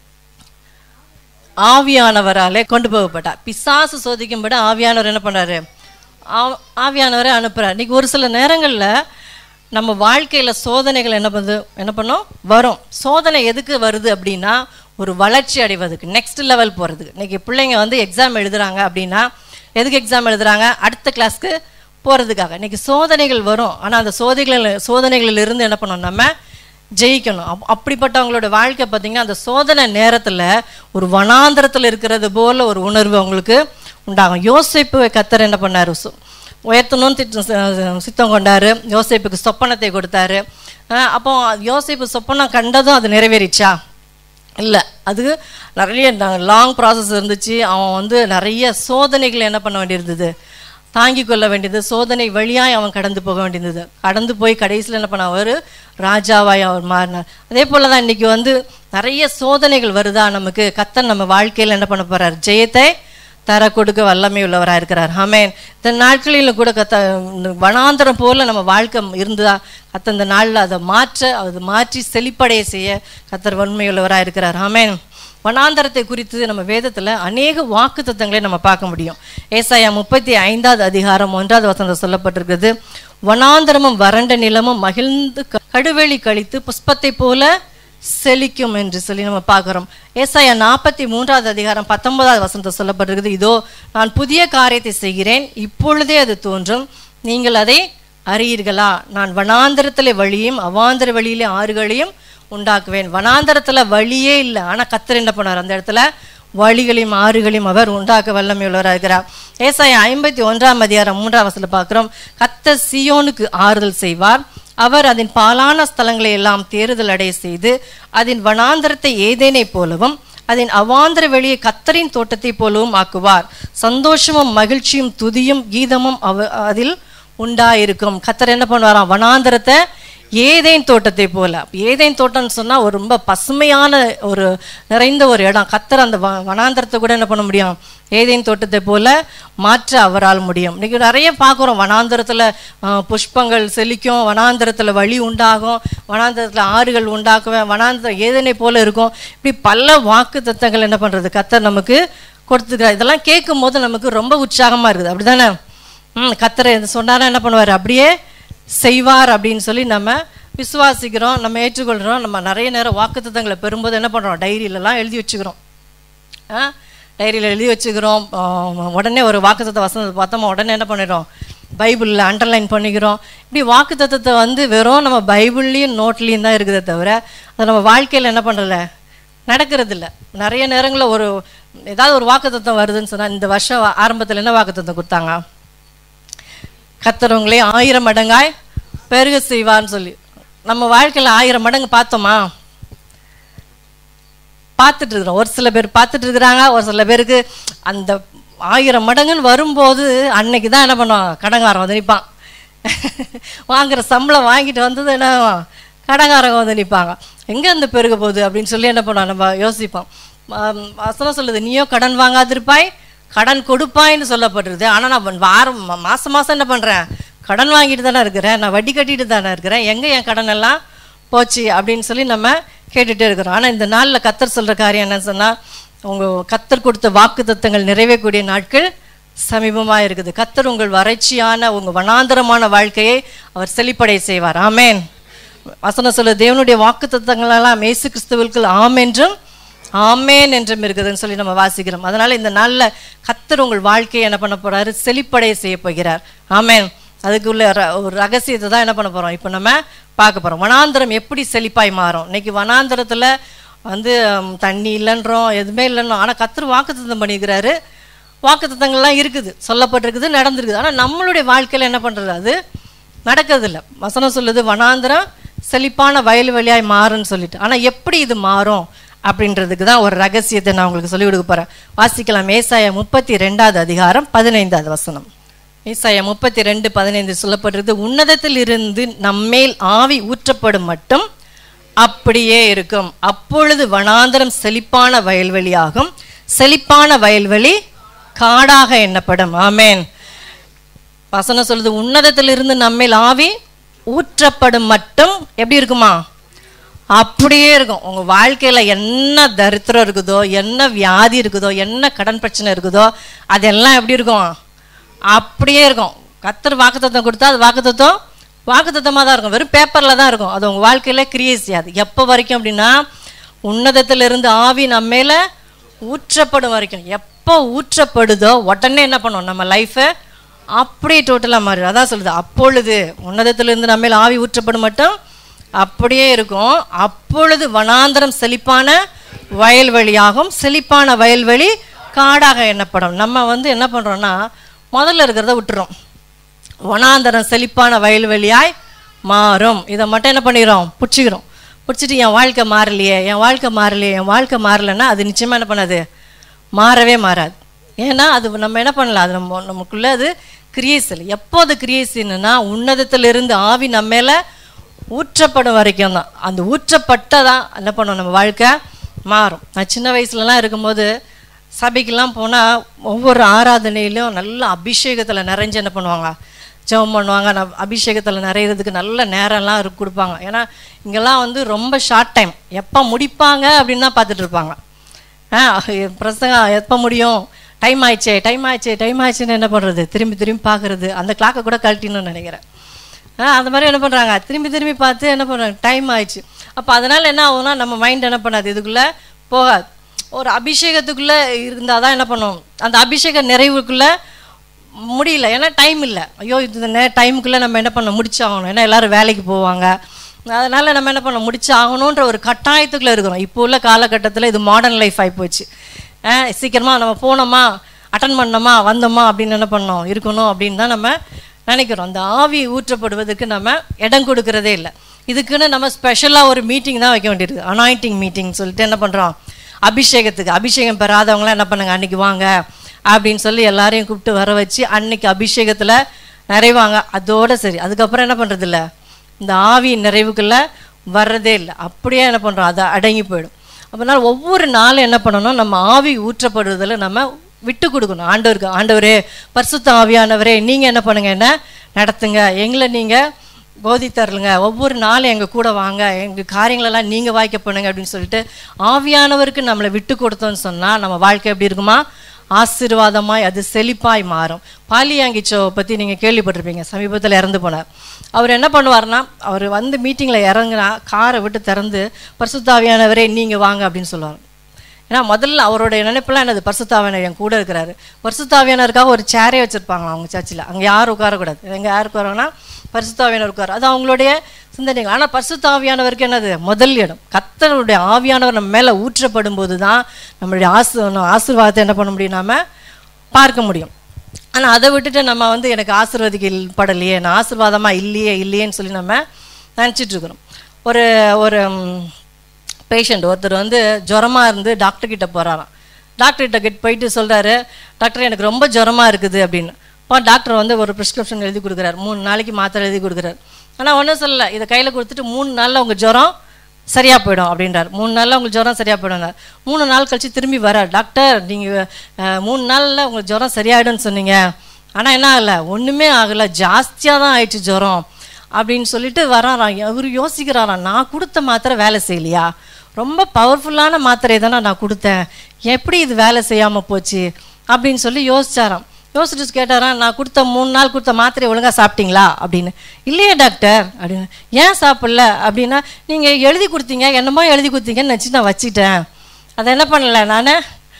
ஆவியானவராலே கொண்டு போகப்பட்டார் பிசாசு சோதிக்கும்படி ஆவியானவர் என்ன பண்ணாரு ஆ- ஆவியானவரை அனுப்புறார் இன்னைக்கு ஒரு சில நேரங்களில் நம்ம வாழ்க்கையில் சோதனைகள் என்ன பண்ணுது என்ன பண்ணோம் வரும் சோதனை எதுக்கு வருது அப்படின்னா ஒரு வளர்ச்சி அடைவதுக்கு நெக்ஸ்ட் லெவல் போகிறதுக்கு இன்னைக்கு பிள்ளைங்க வந்து எக்ஸாம் எழுதுறாங்க அப்படின்னா எதுக்கு எக்ஸாம் எழுதுறாங்க அடுத்த கிளாஸ்க்கு போகிறதுக்காக இன்னைக்கு சோதனைகள் வரும் ஆனால் அந்த சோதனைகள் சோதனைகளிலிருந்து என்ன பண்ணணும் நம்ம ஜெயிக்கணும் அப் அப்படிப்பட்டவங்களோட வாழ்க்கை பார்த்தீங்கன்னா அந்த சோதனை நேரத்தில் ஒரு வனாந்திரத்தில் இருக்கிறது போல ஒரு உணர்வு அவங்களுக்கு உண்டாகும் யோசிப்பு கத்தர் என்ன பண்ணார் உயர்த்தணும்னு திட்டம் சி- சித்தம் கொண்டாரு யோசிப்புக்கு சொப்பனத்தை கொடுத்தாரு அஹ் அப்போ யோசிப்பு சொப்பனம் கண்டதும் அது நிறைவேறிச்சா இல்லை அது நிறைய லாங் ப்ராசஸ் இருந்துச்சு அவன் வந்து நிறைய சோதனைகள் என்ன பண்ண வேண்டியிருந்தது தாங்கி கொள்ள வேண்டியது சோதனை வழியாய் அவன் கடந்து போக வேண்டியது கடந்து போய் கடைசியில் என்ன பண்ண ஒரு ராஜாவாய் அவர் மாறினார் அதே போல தான் இன்னைக்கு வந்து நிறைய சோதனைகள் வருதா நமக்கு கத்தர் நம்ம வாழ்க்கையில் என்ன பண்ண போறார் ஜெயத்தை தர கொடுக்க வல்லமை உள்ளவராக இருக்கிறார் ஆமென் இந்த நாட்களில் கூட கத்த இந்த வனாந்தரம் போல நம்ம வாழ்க்கை இருந்ததா கத்த இந்த நாளில் அதை மாற்ற அதை மாற்றி செழிப்படைய செய்ய கத்தர் வன்மை உள்ளவராக இருக்கிறார் ஆமென் வனாந்தரத்தை குறித்து நம்ம வேதத்தில் அநேக வாக்கு நம்ம பார்க்க முடியும் ஏசாயா முப்பத்தி ஐந்தாவது அதிகாரம் ஒன்றாவது வசனம் சொல்லப்பட்டிருக்கிறது வனாந்தரமும் வறண்ட நிலமும் மகிழ்ந்து க- கடுவெளி கழித்து புஷ்பத்தை போல செழிக்கும் என்று சொல்லி நம்ம பார்க்குறோம் ஏசாயா நாற்பத்தி மூன்றாவது அதிகாரம் பத்தொன்பதாவது வசனத்தை சொல்லப்பட்டிருக்குது இதோ நான் புதிய காரியத்தை செய்கிறேன் இப்பொழுதே அது தோன்றும் நீங்கள் அதை அறியீர்களா நான் வனாந்தரத்திலே வழியும் அவாந்தர வழியிலே ஆறுகளையும் உண்டாக்குவேன் வனாந்தரத்துல வழியே இல்லை ஆனா கத்தர் என்ன பண்ணார் அந்த இடத்துல வழிகளையும் ஆறுகளையும் அவர் உண்டாக்க வல்லமை உள்ளவராக இருக்கிறார் ஏசாயா ஐம்பத்தி ஒன்றாம் அதிகாரம் மூன்றாம் வசதியில் பார்க்கிறோம் கத்தர் சியோனுக்கு ஆறுதல் செய்வார் அவர் அதன் பாலான ஸ்தலங்களை எல்லாம் தேறுதல் அடைய செய்து அதன் வனாந்தரத்தை ஏதேனை போலவும் அதன் அவாந்தர வெளியை கத்தரின் தோட்டத்தை போலவும் ஆக்குவார் சந்தோஷமும் மகிழ்ச்சியும் துதியும் கீதமும் அவ அதில் உண்டாயிருக்கும் கத்தர் என்ன பண்ணுவாராம் வனாந்தரத்தை ஏதேன் தோட்டத்தை போல ஏதேன் தோட்டம்னு சொன்னா ஒரு ரொம்ப பசுமையான ஒரு நிறைந்த ஒரு இடம் கத்தர் அந்த வ- வனாந்தரத்தை கூட என்ன பண்ண முடியும் ஏதேன் தோட்டத்தை போல மாற்ற அவரால் முடியும் இன்னைக்கு நிறைய பார்க்குறோம் வனாந்தரத்துல ஆஹ், புஷ்பங்கள் செழிக்கும் வனாந்தரத்துல வழி உண்டாகும் வனாந்தரத்துல ஆறுகள் உண்டாக்குவேன் வனாந்தரம் ஏதேனை போல இருக்கும் இப்படி பல வாக்கு தத்தங்கள் என்ன பண்றது கத்தர் நமக்கு கொடுத்துக்கிறார் இதெல்லாம் கேட்கும் போது நமக்கு ரொம்ப உற்சாகமா இருக்குது அப்படிதானே ம் கத்தரை சொன்னாரா என்ன பண்ணுவார் அப்படியே செய்வார் அப்படின்னு சொல்லி நம்ம விசுவாசிக்கிறோம் நம்ம ஏற்றுக்கொள்கிறோம் நம்ம நிறைய நேரம் வாக்குத்தத்தங்களை பெறும்போது என்ன பண்ணுறோம் டைரியிலலாம் எழுதி வச்சுக்கிறோம் ஆ டைரியில் எழுதி வச்சுக்கிறோம் ஆ, உடனே ஒரு வாக்குத்தத்த வசனத்தை பார்த்தோமா உடனே என்ன பண்ணிடுறோம் பைபிளில் அண்டர்லைன் பண்ணிக்கிறோம் இப்படி வாக்குத்தத்தத்தை வந்து வெறும் நம்ம பைபிள்லேயும் நோட்லேயும் தான் இருக்குதே தவிர அதை நம்ம வாழ்க்கையில் என்ன பண்ணுறதில்ல நடக்கிறது இல்ல நிறைய நேரங்களில் ஒரு ஏதாவது ஒரு வாக்குத்தத்தம் வருதுன்னு சொன்னால் இந்த வருஷம் ஆரம்பத்தில் என்ன வாக்குத்தத்தம் கொடுத்தாங்க கத்தரவங்களே ஆயிரம் மடங்காய் பெருக செய்வார்னு சொல்லி நம்ம வாழ்க்கையில் ஆயிரம் மடங்கு பார்த்தோமா பார்த்துட்டு இருக்கிறோம் ஒரு சில பேர் பார்த்துட்டு இருக்கிறாங்க ஒரு சில பேருக்கு அந்த ஆயிரம் மடங்குன்னு வரும்போது அன்னைக்கு தான் என்ன பண்ணுவாங்க கடங்காரன் வந்து நிற்பான் வாங்குற சம்பளம் வாங்கிட்டு வந்தது என்ன கடங்காரங்க வந்து நிற்பாங்க எங்கே இந்த பெருக போகுது அப்படின்னு சொல்லி என்ன பண்ணுவோம் நம்ம யோசிப்போம் ஆம், வசனம் சொல்லுது நீயோ கடன் வாங்காதிருப்பாய் கடன் கொடுப்பாய்ன்னு சொல்லப்பட்டிருது ஆனால் நான் வாரம் மா- மாசம் மாசம் என்ன பண்ணுறேன் கடன் வாங்கிட்டு தானே இருக்கிறேன் நான் வட்டி கட்டிட்டு தானே இருக்கிறேன் எங்கே என் கடன் எல்லாம் போச்சு அப்படின்னு சொல்லி நம்ம கேட்டுகிட்டே இருக்கிறோம் ஆனால் இந்த நாளில் கத்தர் சொல்கிற காரியம் என்னன்னு சொன்னால் உங்கள் கத்தர் கொடுத்த வாக்கு தத்தங்கள் நிறைவேறக்கூடிய நாட்கள் சமீபமாக இருக்குது கத்தர் உங்கள் வறட்சியான உங்கள் வனாந்தரமான வாழ்க்கையை அவர் செழிப்படை செய்வார் ஆமென் வசனம் சொல்ல தேவனுடைய வாக்கு தத்தங்களெல்லாம் மேசு கிறிஸ்துவுக்குள் ஆம் என்றும் ஆமேன் என்றும் இருக்குதுன்னு சொல்லி நம்ம வாசிக்கிறோம் அதனால இந்த நாளில் கத்தர் உங்கள் வாழ்க்கையை என்ன பண்ண போறாரு செழிப்படைய செய்ய போகிறார் ஆமென் அதுக்குள்ள ர- ஒரு ரகசியத்தை தான் என்ன பண்ண போறோம் இப்போ நம்ம பார்க்க போறோம் வனாந்தரம் எப்படி செழிப்பாய் மாறும் இன்னைக்கு வனாந்தரத்துல வந்து ஹம், தண்ணி இல்லைன்றோம் எதுவுமே இல்லைன்றோம் ஆனால் கத்தர் வாக்குத்தத்தம் பண்ணியிருக்கிறாரு வாக்குத்தத்தங்கள்லாம் இருக்குது சொல்லப்பட்டிருக்குது நடந்திருக்குது ஆனால் நம்மளுடைய வாழ்க்கையில் என்ன பண்ணுறது அது நடக்கிறதில்ல வசனம் சொல்லுது வனாந்திரம் செழிப்பான வயல் வெளியாய் மாறும்னு சொல்லிட்டு ஆனால் எப்படி இது மாறும் அப்படின்றதுக்கு தான் ஒரு ரகசியத்தை நான் உங்களுக்கு சொல்லிக் கொடுக்க போகிறேன் வாசிக்கலாம் ஏசாயா முப்பத்தி ரெண்டாவது அதிகாரம் பதினைந்தாவது வசனம் ஏசாயா முப்பத்தி ரெண்டு பதினைந்து சொல்லப்பட்டிருக்கு உன்னதத்தில் இருந்து நம்மேல் ஆவி ஊற்றப்படும் மட்டும் அப்படியே இருக்கும் அப்பொழுது வனாந்தரம் செழிப்பான வயல்வெளியாகும் செழிப்பான வயல்வெளி காடாக எண்ணப்படும் ஆமென் வசனம் சொல்லுது உன்னதத்திலிருந்து நம்மேல் ஆவி ஊற்றப்படும் மட்டும் எப்படி இருக்குமா அப்படியே இருக்கும் உங்க வாழ்க்கையில என்ன தரித்திரம் இருக்குதோ என்ன வியாதி இருக்குதோ என்ன கடன் பிரச்சனை இருக்குதோ அதெல்லாம் எப்படி இருக்கும் அப்படியே இருக்கும் கத்தர் வாக்குத்தத்தம் கொடுத்தா அது வாக்குத்தத்தம் வாக்குத்தத்தமாக தான் இருக்கும் வெறும் பேப்பரில் தான் இருக்கும் அது உங்கள் வாழ்க்கையில் கிரியேட் செய்யாது எப்போ வரைக்கும் அப்படின்னா உன்னதத்திலிருந்து ஆவி நம்ம மேல ஊற்றப்படும் வரைக்கும் எப்போ ஊற்றப்படுதோ உடனே என்ன பண்ணும் நம்ம லைஃபை அப்படியே டோட்டலாக மாறிடும் அதான் சொல்லுது அப்பொழுது உன்னதத்திலிருந்து நம்ம மேல ஆவி ஊற்றப்படும் மட்டும் அப்படியே இருக்கும் அப்பொழுது வனாந்தரம் செழிப்பான வயல்வெளியாகும் செழிப்பான வயல்வெளி காடாக எண்ணப்படும் நம்ம வந்து என்ன பண்ணுறோம்னா முதல்ல இருக்கிறத விட்டுறோம் வனாந்தரம் செழிப்பான வயல்வெளியாய் மாறும் இதை மட்டும் என்ன பண்ணிடுறோம் பிடிச்சிக்கிறோம் பிடிச்சிட்டு என் வாழ்க்கை மாறலையே என் வாழ்க்கை மாறலையே என் வாழ்க்கை மாறலைன்னா அது நிச்சயமாக என்ன பண்ணாது மாறவே மாறாது ஏன்னா அது நம்ம என்ன பண்ணலாம் அது நம்ம நமக்குள்ள அது கிரியேசல் எப்போ அது கிரியேசன்னா உன்னதத்திலிருந்து ஆவி நம்ம மேல ஊற்றப்படும் வரைக்கும் தான் அந்த ஊற்றப்பட்டதான் என்ன பண்ணும் நம்ம வாழ்க்கை மாறும் நான் சின்ன வயசுலலாம் இருக்கும்போது சபைக்கெல்லாம் போனால் ஒவ்வொரு ஆராதனையிலும் நல்ல அபிஷேகத்தில் நிறைஞ்சு என்ன பண்ணுவாங்க ஜெபம் பண்ணுவாங்க நான் அபிஷேகத்தில் நிறையிறதுக்கு நல்ல நேரம்லாம் இருக்கு கொடுப்பாங்க ஏன்னா இங்கெல்லாம் வந்து ரொம்ப ஷார்ட் டைம் எப்போ முடிப்பாங்க அப்படின்னு தான் பார்த்துட்டு இருப்பாங்க ஆ பிரசங்கம் எப்போ முடியும் டைம் ஆயிடுச்சே டைம் ஆயிடுச்சே டைம் ஆயிடுச்சுன்னு என்ன பண்ணுறது திரும்பி திரும்பி பார்க்குறது அந்த கிளாக்கை கூட கழட்டின்னு நினைக்கிறேன் ஆ அந்த மாதிரி என்ன பண்ணுறாங்க திரும்பி திரும்பி பார்த்து என்ன பண்ணுறாங்க டைம் ஆயிடுச்சு அப்போ அதனால் என்ன ஆகும்னா நம்ம மைண்ட் என்ன பண்ணாது இதுக்குள்ளே போகாது ஒரு அபிஷேகத்துக்குள்ளே இருந்தால் தான் என்ன பண்ணும் அந்த அபிஷேக நிறைவுக்குள்ளே முடியல ஏன்னா டைம் இல்லை ஐயோ இது நே டைமுக்குள்ளே நம்ம என்ன பண்ண முடிச்சாகணும் ஏன்னா எல்லாரும் வேலைக்கு போவாங்க அதனால் நம்ம என்ன பண்ண முடிச்சு ஆகணுன்ற ஒரு கட்டாயத்துக்குள்ளே இருக்கிறோம் இப்போ உள்ள காலகட்டத்தில் இது மாடர்ன் லைஃப் ஆகிப்போச்சு சீக்கிரமாக நம்ம போனோமா அட்டன் பண்ணோமா வந்தோமா அப்படின்னு என்ன பண்ணோம் இருக்கணும் அப்படின்னு தான் நம்ம நினைக்கிறோம் அந்த ஆவி ஊற்றப்படுவதற்கு நம்ம இடம் கொடுக்கறதே இல்லை இதுக்குன்னு நம்ம ஸ்பெஷலாக ஒரு மீட்டிங் தான் வைக்க வேண்டியது அனாயிண்டிங் மீட்டிங் சொல்லிட்டு என்ன பண்ணுறோம் அபிஷேகத்துக்கு அபிஷேகம் பெறாதவங்களாம் என்ன பண்ணுங்க அன்னைக்கு வாங்க அப்படின்னு சொல்லி எல்லாரையும் கூப்பிட்டு வர வச்சு அன்னைக்கு அபிஷேகத்தில் நிறைவாங்க அதோட சரி அதுக்கப்புறம் என்ன பண்ணுறது இல்ல இந்த ஆவி நிறைவுக்குள்ள வர்றதே இல்லை அப்படியே என்ன பண்ணுறோம் அதை அடங்கி போயிடும் அப்போனால ஒவ்வொரு நாளும் என்ன பண்ணணும் நம்ம ஆவி ஊற்றப்படுறதுல நம்ம விட்டு கொடுக்கணும் ஆண்டவருக்கு ஆண்டவரே பரிசுத்த ஆவியானவரே நீங்கள் என்ன பண்ணுங்க என்ன நடத்துங்க எங்களை நீங்கள் போதி தரலுங்க ஒவ்வொரு நாளும் எங்கள் கூட வாங்க எங்கள் காரியங்களெல்லாம் நீங்கள் வாய்க்க பண்ணுங்க அப்படின்னு சொல்லிட்டு ஆவியானவருக்கு நம்மளை விட்டு கொடுத்தோம்னு சொன்னால் நம்ம வாழ்க்கை எப்படி இருக்குமா ஆசீர்வாதமாய் அது செழிப்பாய் மாறும் பாலியாங்கிச்சோவை பற்றி நீங்கள் கேள்விப்பட்டிருப்பீங்க சமீபத்தில் இறந்து போனார் அவர் என்ன பண்ணுவார்னா அவர் வந்து மீட்டிங்கில் இறங்குனா காரை விட்டு திறந்து பரிசுத்தாவியானவரே நீங்கள் வாங்க அப்படின்னு சொல்லுவார் ஏன்னா முதல்ல அவருடைய நினைப்பெல்லாம் என்னது பரிசுத்தாவியானர் என் கூட இருக்கிறாரு பரிசுத்தாவியானருக்காக ஒரு சேரே வச்சுருப்பாங்க அவங்க சர்ச்சில் அங்கே யாரும் உட்காரக்கூடாது எங்கே யார் உட்காருவாங்கன்னா பரிசுத்தாவியானர் உட்கார் அது அவங்களுடைய சிந்தனைகள் ஆனால் பரிசுத்தாவியானவருக்கு என்னது முதல் இடம் கத்தருடைய ஆவியானவர் நம்ம மேலே ஊற்றப்படும் போது தான் நம்மளுடைய ஆசு ஆசீர்வாதத்தை என்ன பண்ண முடியும் நாம பார்க்க முடியும் ஆனால் அதை விட்டுட்டு நம்ம வந்து எனக்கு ஆசீர்வதிகள் படலையே நான் ஆசீர்வாதமாக இல்லையே இல்லையேன்னு சொல்லி நம்ம நினச்சிட்டு இருக்கிறோம் ஒரு ஒரு பேஷண்ட் ஒருத்தர் வந்து ஜுரமா இருந்து டாக்டர் கிட்ட போகிறாராம் டாக்டர் கிட்ட கிட்ட போயிட்டு சொல்றாரு டாக்டர் எனக்கு ரொம்ப ஜுரமா இருக்குது அப்படின்னு அப்போ டாக்டர் வந்து ஒரு ப்ரிஸ்கிரிப்ஷன் எழுதி கொடுக்குறாரு மூணு நாளைக்கு மாத்திரை எழுதி கொடுக்குறாரு ஆனால் ஒன்றும் சொல்லல இதை கையில் கொடுத்துட்டு மூணு நாளில் உங்கள் ஜுரம் சரியாக போயிடும் அப்படின்றார் மூணு நாளில் உங்களுக்கு ஜுரம் சரியாக போயிடும் மூணு நாள் கழிச்சு திரும்பி வரார் டாக்டர் நீங்கள் மூணு நாளில் உங்களுக்கு ஜுரம் சரியாயிடும்னு சொன்னீங்க ஆனால் என்ன ஆகலை ஒன்றுமே ஆகலை ஜாஸ்தியாக தான் ஆயிடுச்சு ஜுரம் அப்படின்னு சொல்லிட்டு வராராம் அவர் யோசிக்கிறாராம் நான் கொடுத்த மாத்திரை வேலை செய்யலையா ரொம்ப பவர்ஃபுல்லான மாத்திரை தானே நான் கொடுத்தேன் எப்படி இது வேலை செய்யாமல் போச்சு அப்படின்னு சொல்லி யோசிச்சாராம் யோசிச்சுட்டு கேட்டாராம் நான் கொடுத்த மூணு நாள் கொடுத்த மாத்திரை ஒழுங்காக சாப்பிட்டீங்களா அப்படின்னு இல்லையே டாக்டர் அப்படின்னு ஏன் சாப்பிடல அப்படின்னா நீங்கள் எழுதி கொடுத்தீங்க என்னமோ எழுதி கொடுத்தீங்கன்னு நினச்சி நான் வச்சிட்டேன் அதை என்ன பண்ணல நான்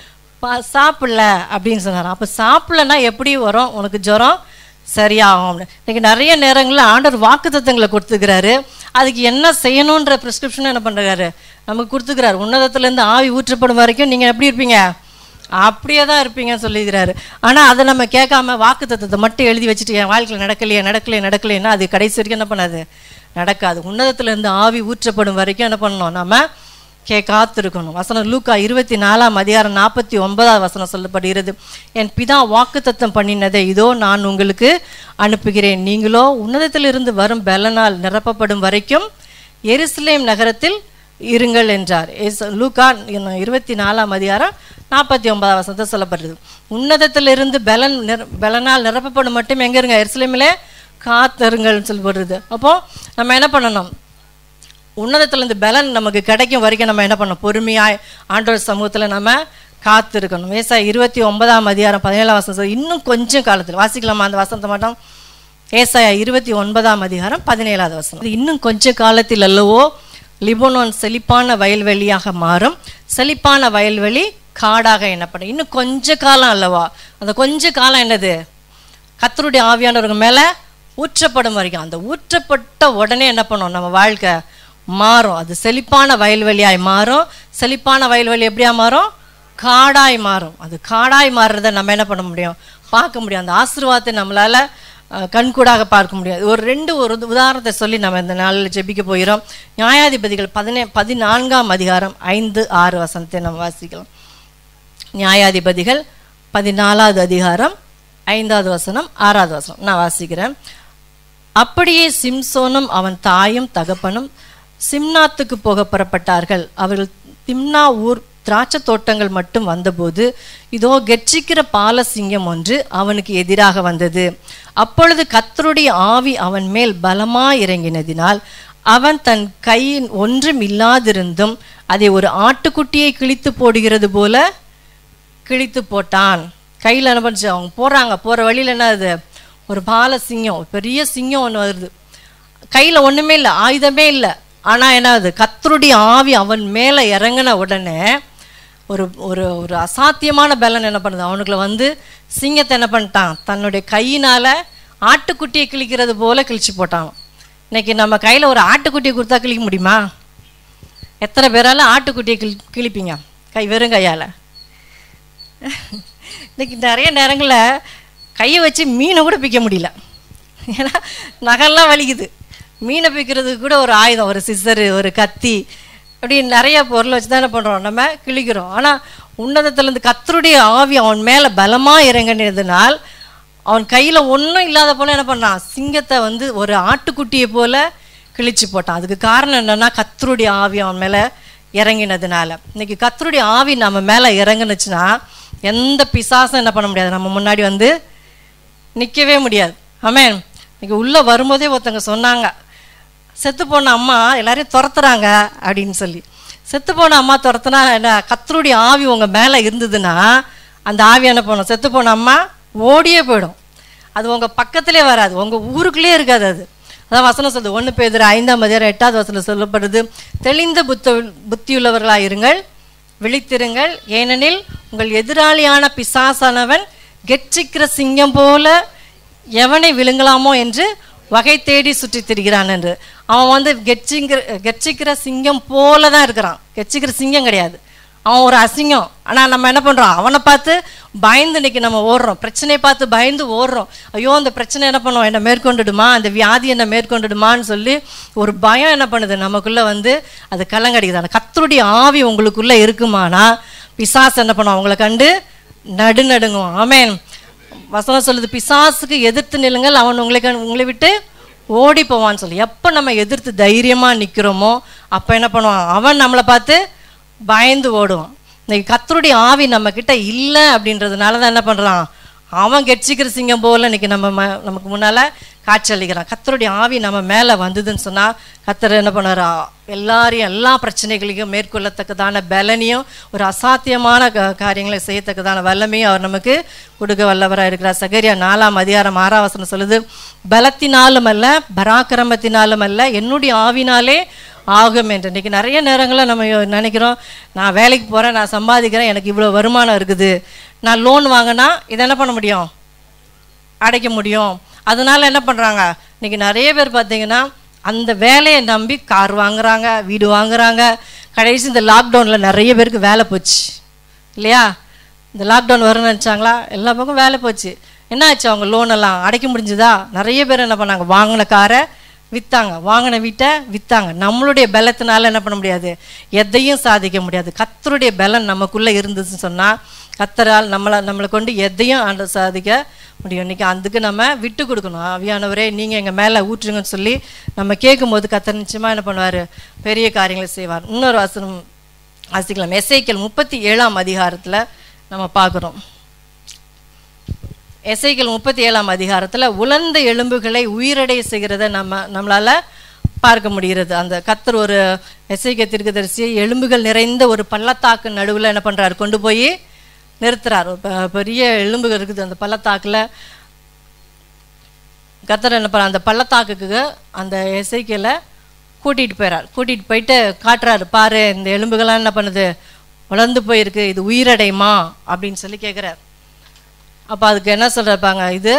பா சாப்பிடல அப்படின்னு சொன்னாராம் அப்போ சாப்பிடலன்னா எப்படி வரும் உனக்கு ஜுரம் சரியாகும் அப்படின்னு. இன்னைக்கு நிறைய நேரங்களில் ஆண்டவர் வாக்கு தத்தங்களை கொடுத்துக்கிறாரு அதுக்கு என்ன செய்யணுன்ற ப்ரிஸ்கிரிப்ஷன் என்ன பண்ணுறாரு நமக்கு கொடுத்துக்கிறாரு உன்னதத்துலேருந்து ஆவி ஊற்றப்படும் வரைக்கும் நீங்கள் எப்படி இருப்பீங்க அப்படியே தான் இருப்பீங்கன்னு சொல்லிக்கிறாரு ஆனால் அதை நம்ம கேட்காம வாக்கு தத்தத்தை மட்டும் எழுதி வச்சுட்டு என் வாழ்க்கையில் நடக்கலையே நடக்கலையே நடக்கலைன்னா அது கடைசி வரைக்கும் என்ன பண்ணாது நடக்காது உன்னதத்துலேருந்து ஆவி ஊற்றப்படும் வரைக்கும் என்ன பண்ணணும் நம்ம கே காத்திருக்கணும் வசனம் லூக்கா இருபத்தி நாலாம் அதிகாரம் நாற்பத்தி ஒன்பதாவது வசனம் சொல்லப்படுகிறது என் பிதா வாக்குத்தத்தம் பண்ணினதை இதோ நான் உங்களுக்கு அனுப்புகிறேன் நீங்களோ உன்னதத்திலிருந்து வரும் பலனால் நிரப்பப்படும் வரைக்கும் எருசலேம் நகரத்தில் இருங்கள் என்றார் ஏசு- லூக்கா இருபத்தி நாலாம் அதிகாரம் நாற்பத்தி ஒன்பதாம் வசனத்தை சொல்லப்படுது உன்னதத்திலிருந்து பலன் நிர பலனால் நிரப்பப்படும் மட்டும் எங்க இருங்க எருசலேமிலே காத்திருங்கள்னு சொல்லப்படுது அப்போ நம்ம என்ன பண்ணணும் உன்னதத்திலேருந்து பலன் நமக்கு கிடைக்கும் வரைக்கும் நம்ம என்ன பண்ணணும் பொறுமையாய் ஆண்டவர் சமூகத்தில் நம்ம காத்திருக்கணும் ஏசாய் இருபத்தி ஒன்பதாம் அதிகாரம் பதினேழாம் வசனம் சொல்லு. இன்னும் கொஞ்சம் காலத்தில் வாசிக்கலாமா அந்த வசனத்தை மட்டும் ஏசாயா இருபத்தி ஒன்பதாம் அதிகாரம் பதினேழாவது வசனம் இது இன்னும் கொஞ்ச காலத்தில் அல்லவோ லிபோனோன் செழிப்பான வயல்வெளியாக மாறும் செழிப்பான வயல்வெளி காடாக எண்ணப்படும் இன்னும் கொஞ்ச காலம் அல்லவா அந்த கொஞ்ச காலம் என்னது கத்தருடைய ஆவியானவர்கள் மேலே ஊற்றப்படும் வரைக்கும் அந்த ஊற்றப்பட்ட உடனே என்ன பண்ணும் நம்ம வாழ்க்கை மாறும் அது செழிப்பான வயல்வெளியாய் மாறும் செழிப்பான வயல்வெளி எப்படியா மாறும் காடாய் மாறும் அது காடாய் மாறுறதை நம்ம என்ன பண்ண முடியும் பார்க்க முடியும் அந்த ஆசீர்வாதத்தை நம்மளால அஹ், கண்கூடாக பார்க்க முடியாது ஒரு ரெண்டு ஒரு உதாரணத்தை சொல்லி நம்ம இந்த நாளில் ஜெபிக்க போகிறோம் நியாயாதிபதிகள் பதினே பதினான்காம் அதிகாரம் ஐந்து ஆறு வசனத்தை நம்ம வாசிக்கலாம் நியாயாதிபதிகள் பதினாலாவது அதிகாரம் ஐந்தாவது வசனம் ஆறாவது வசனம் நான் வாசிக்கிறேன் அப்படியே சிம்சோனும் அவன் தாயும் தகப்பனும் சிம்னாத்துக்கு போக புறப்பட்டார்கள் அவர்கள் திம்னா ஊர் திராட்சை தோட்டங்கள் மட்டும் வந்தபோது இதோ கெர்ச்சிக்கிற பாலசிங்கம் ஒன்று அவனுக்கு எதிராக வந்தது அப்பொழுது கத்தருடைய ஆவி அவன் மேல் பலமாய் இறங்கினதினால் அவன் தன் கையின் ஒன்றும் இல்லாதிருந்தும் அதை ஒரு ஆட்டுக்குட்டியை கிழித்து போடுகிறது போல கிழித்து போட்டான் கையில் என்ன பண்ணுச்சு அவங்க போகிறாங்க போகிற வழியில் என்ன அது ஒரு பால சிங்கம் ஒரு பெரிய சிங்கம் ஒன்று வருது கையில் ஒன்றுமே இல்லை ஆயுதமே இல்லை ஆனால் என்ன அது கத்தருடைய ஆவி அவன் மேலே இறங்கின உடனே ஒரு ஒரு ஒரு அசாத்தியமான பலன் என்ன பண்ணுது அவனுக்குள்ள வந்து சிங்கத்தை என்ன பண்ணிட்டான் தன்னுடைய கையினால் ஆட்டுக்குட்டியை கிழிக்கிறது போல கிழிச்சு போட்டான் இன்னைக்கு நம்ம கையில் ஒரு ஆட்டுக்குட்டியை கொடுத்தா கிழிக்க முடியுமா எத்தனை பேரால ஆட்டுக்குட்டியை கிளி கிழிப்பீங்க கை வெறும் கையால் இன்னைக்கு நிறைய நேரங்களில் கையை வச்சு மீனை கூட பிக்க முடியல ஏன்னா நகல்லாம் வலிக்குது மீனை பிக்கிறதுக்கு கூட ஒரு ஆயுதம் ஒரு சிசரு ஒரு கத்தி அப்படி நிறைய பொருளை வச்சு தான் என்ன பண்ணுறோம் நம்ம கிழிக்கிறோம் ஆனால் உன்னதத்துலேருந்து கத்தருடைய ஆவி அவன் மேலே பலமாக இறங்கினதுனால் அவன் கையில் ஒன்றும் இல்லாத போல என்ன பண்ணுறான் சிங்கத்தை வந்து ஒரு ஆட்டுக்குட்டியை போல கிழிச்சு போட்டான் அதுக்கு காரணம் என்னன்னா கத்தருடைய ஆவி அவன் மேலே இறங்கினதுனால இன்னைக்கு கத்தருடைய ஆவி நம்ம மேலே இறங்குனுச்சுன்னா எந்த பிசாசும் என்ன பண்ண முடியாது நம்ம முன்னாடி வந்து நிற்கவே முடியாது ஆமென் இன்னைக்கு உள்ளே வரும்போதே ஒருத்தங்க சொன்னாங்க செத்து போன அம்மா எல்லாரையும் துரத்துறாங்க அப்படின்னு சொல்லி செத்து போன அம்மா துரத்துனா என்ன கத்தருடைய ஆவி உங்கள் மேலே இருந்ததுன்னா அந்த ஆவி என்ன பண்ணும் செத்து போன அம்மா ஓடியே போயிடும் அது உங்கள் பக்கத்திலே வராது உங்கள் ஊருக்குள்ளே இருக்காது அது அதான் வசனம் சொல்லுது ஒன்று பேர் ஐந்தாம் அதிகாரம் எட்டாவது வசனம் சொல்லப்படுது தெளிந்த புத்த புத்தியுள்ளவர்களாக இருங்கள் விழித்திருங்கள் ஏனெனில் உங்கள் எதிராளியான பிசாசானவன் கெட்சிக்கிற சிங்கம் போல எவனை விழுங்கலாமோ என்று வகை தேடி சுற்றித் திரிகிறான் என்று அவன் வந்து கெச்சிங்கிற கெச்சிக்கிற சிங்கம் போல தான் இருக்கிறான் கெச்சிக்கிற சிங்கம் கிடையாது அவன் ஒரு அசிங்கம் ஆனால் நம்ம என்ன பண்ணுறோம் அவனை பார்த்து பயந்து இன்னைக்கு நம்ம ஓடுறோம் பிரச்சனையை பார்த்து பயந்து ஓடுறோம் ஐயோ அந்த பிரச்சனை என்ன பண்ணுவோம் என்னை மேற்கொண்டுடுமா அந்த வியாதி என்னை மேற்கொண்டுடுமான்னு சொல்லி ஒரு பயம் என்ன பண்ணுது நமக்குள்ளே வந்து அது கலங்கடிக்குது அந்த கத்தருடைய ஆவி உங்களுக்குள்ளே இருக்குமானா பிசாசு என்ன பண்ணுவோம் அவங்கள கண்டு நடுநடுங்கும் ஆமென் வசனம் சொல்லுது பிசாசுக்கு எதிர்த்து நில்லுங்கள் அவன் உங்களை கண்- உங்களை விட்டு ஓடி போவான்னு சொல்லி எப்போ நம்ம எதிர்த்து தைரியமாக நிற்கிறோமோ அப்போ என்ன பண்ணுவான் அவன் நம்மளை பார்த்து பயந்து ஓடுவான் இன்னைக்கு கத்தருடைய ஆவி நம்ம கிட்ட இல்லை அப்படின்றதுனால தான் என்ன பண்ணுறான் அவன் கெட்சிக்கிற சிங்கம் போல இன்னைக்கு நம்ம ம- நமக்கு முன்னால காட்சியளிக்கிறான் கத்தருடைய ஆவி நம்ம மேலே வந்ததுன்னு சொன்னா கத்தர் என்ன பண்ணாரா எல்லாரையும் எல்லா பிரச்சனைகளையும் மேற்கொள்ளத்தக்கதான பலனையும் ஒரு அசாத்தியமான க- காரியங்களை செய்யத்தக்கதான வல்லமையும் அவர் நமக்கு கொடுக்க வல்லவராக இருக்கிறார் சகரியா நாலாம் அதிகாரம் ஆறாம் வசனம் சொல்லுது பலத்தினாலும் அல்ல பராக்கிரமத்தினாலும் அல்ல என்னுடைய ஆவினாலே ஆகும் என்று இன்னைக்கு நிறைய நேரங்களில் நம்ம யோ- நினைக்கிறோம் நான் வேலைக்கு போகிறேன் நான் சம்பாதிக்கிறேன் எனக்கு இவ்வளோ வருமானம் இருக்குது நான் லோன் வாங்கினா இதை என்ன பண்ண முடியும் அடைக்க முடியும் அதனால என்ன பண்ணுறாங்க இன்னைக்கு நிறைய பேர் பார்த்தீங்கன்னா அந்த வேலையை நம்பி கார் வாங்குறாங்க வீடு வாங்குறாங்க கடைசி இந்த லாக்டவுனில் நிறைய பேருக்கு வேலை போச்சு இல்லையா இந்த லாக்டவுன் வரும்னு நினச்சாங்களா எல்லா பக்கம் வேலை போச்சு என்ன ஆச்சு அவங்க லோன் எல்லாம் அடைக்க முடிஞ்சுதா நிறைய பேர் என்ன பண்ணாங்க வாங்கின காரை விற்றாங்க வாங்கின வீட்டை விற்றாங்க நம்மளுடைய பலத்தினால என்ன பண்ண முடியாது எதையும் சாதிக்க முடியாது கத்தருடைய பலன் நமக்குள்ளே இருந்துச்சுன்னு சொன்னால் கத்தரால் நம்மளை நம்மளை கொண்டு எதையும் ஆண்டு சாதிக்க முடியும் இன்னைக்கு அதுக்கு நம்ம விட்டு கொடுக்கணும் ஆவியானவரே நீங்கள் எங்கள் மேலே ஊற்றுங்கன்னு சொல்லி நம்ம கேட்கும்போது கத்தர் நிச்சயமாக என்ன பண்ணுவார் பெரிய காரியங்களை செய்வார் இன்னொரு வசனம் வாசிக்கலாம் எஸ்ஐக்கள் முப்பத்தி ஏழாம் அதிகாரத்தில் நம்ம பார்க்குறோம் எஸ்ஐக்கள் முப்பத்தி ஏழாம் அதிகாரத்தில் உலர்ந்த எலும்புகளை உயிரடை செய்கிறத நம்ம நம்மளால் பார்க்க முடிகிறது அந்த கத்தர் ஒரு எஸ்ஐக்க தீர்க்கதரிசியை எலும்புகள் நிறைந்த ஒரு பள்ளத்தாக்கு நடுவில் என்ன பண்ணுறாரு கொண்டு போய் நிறுத்துறார் ஒரு பெ- பெரிய எலும்புகள் இருக்குது அந்த பள்ளத்தாக்கில் கத்தர் என்ன பண்ண அந்த பள்ளத்தாக்குக்கு அந்த எசைக்கில் கூட்டிகிட்டு போயிறார் கூட்டிகிட்டு போயிட்டு காட்டுறாரு பாரு இந்த எலும்புகள்லாம் என்ன பண்ணுது வளர்ந்து போயிருக்கு இது உயிரடையுமா அப்படின்னு சொல்லி கேட்குறார் அப்போ அதுக்கு என்ன சொல்கிறப்பாங்க இது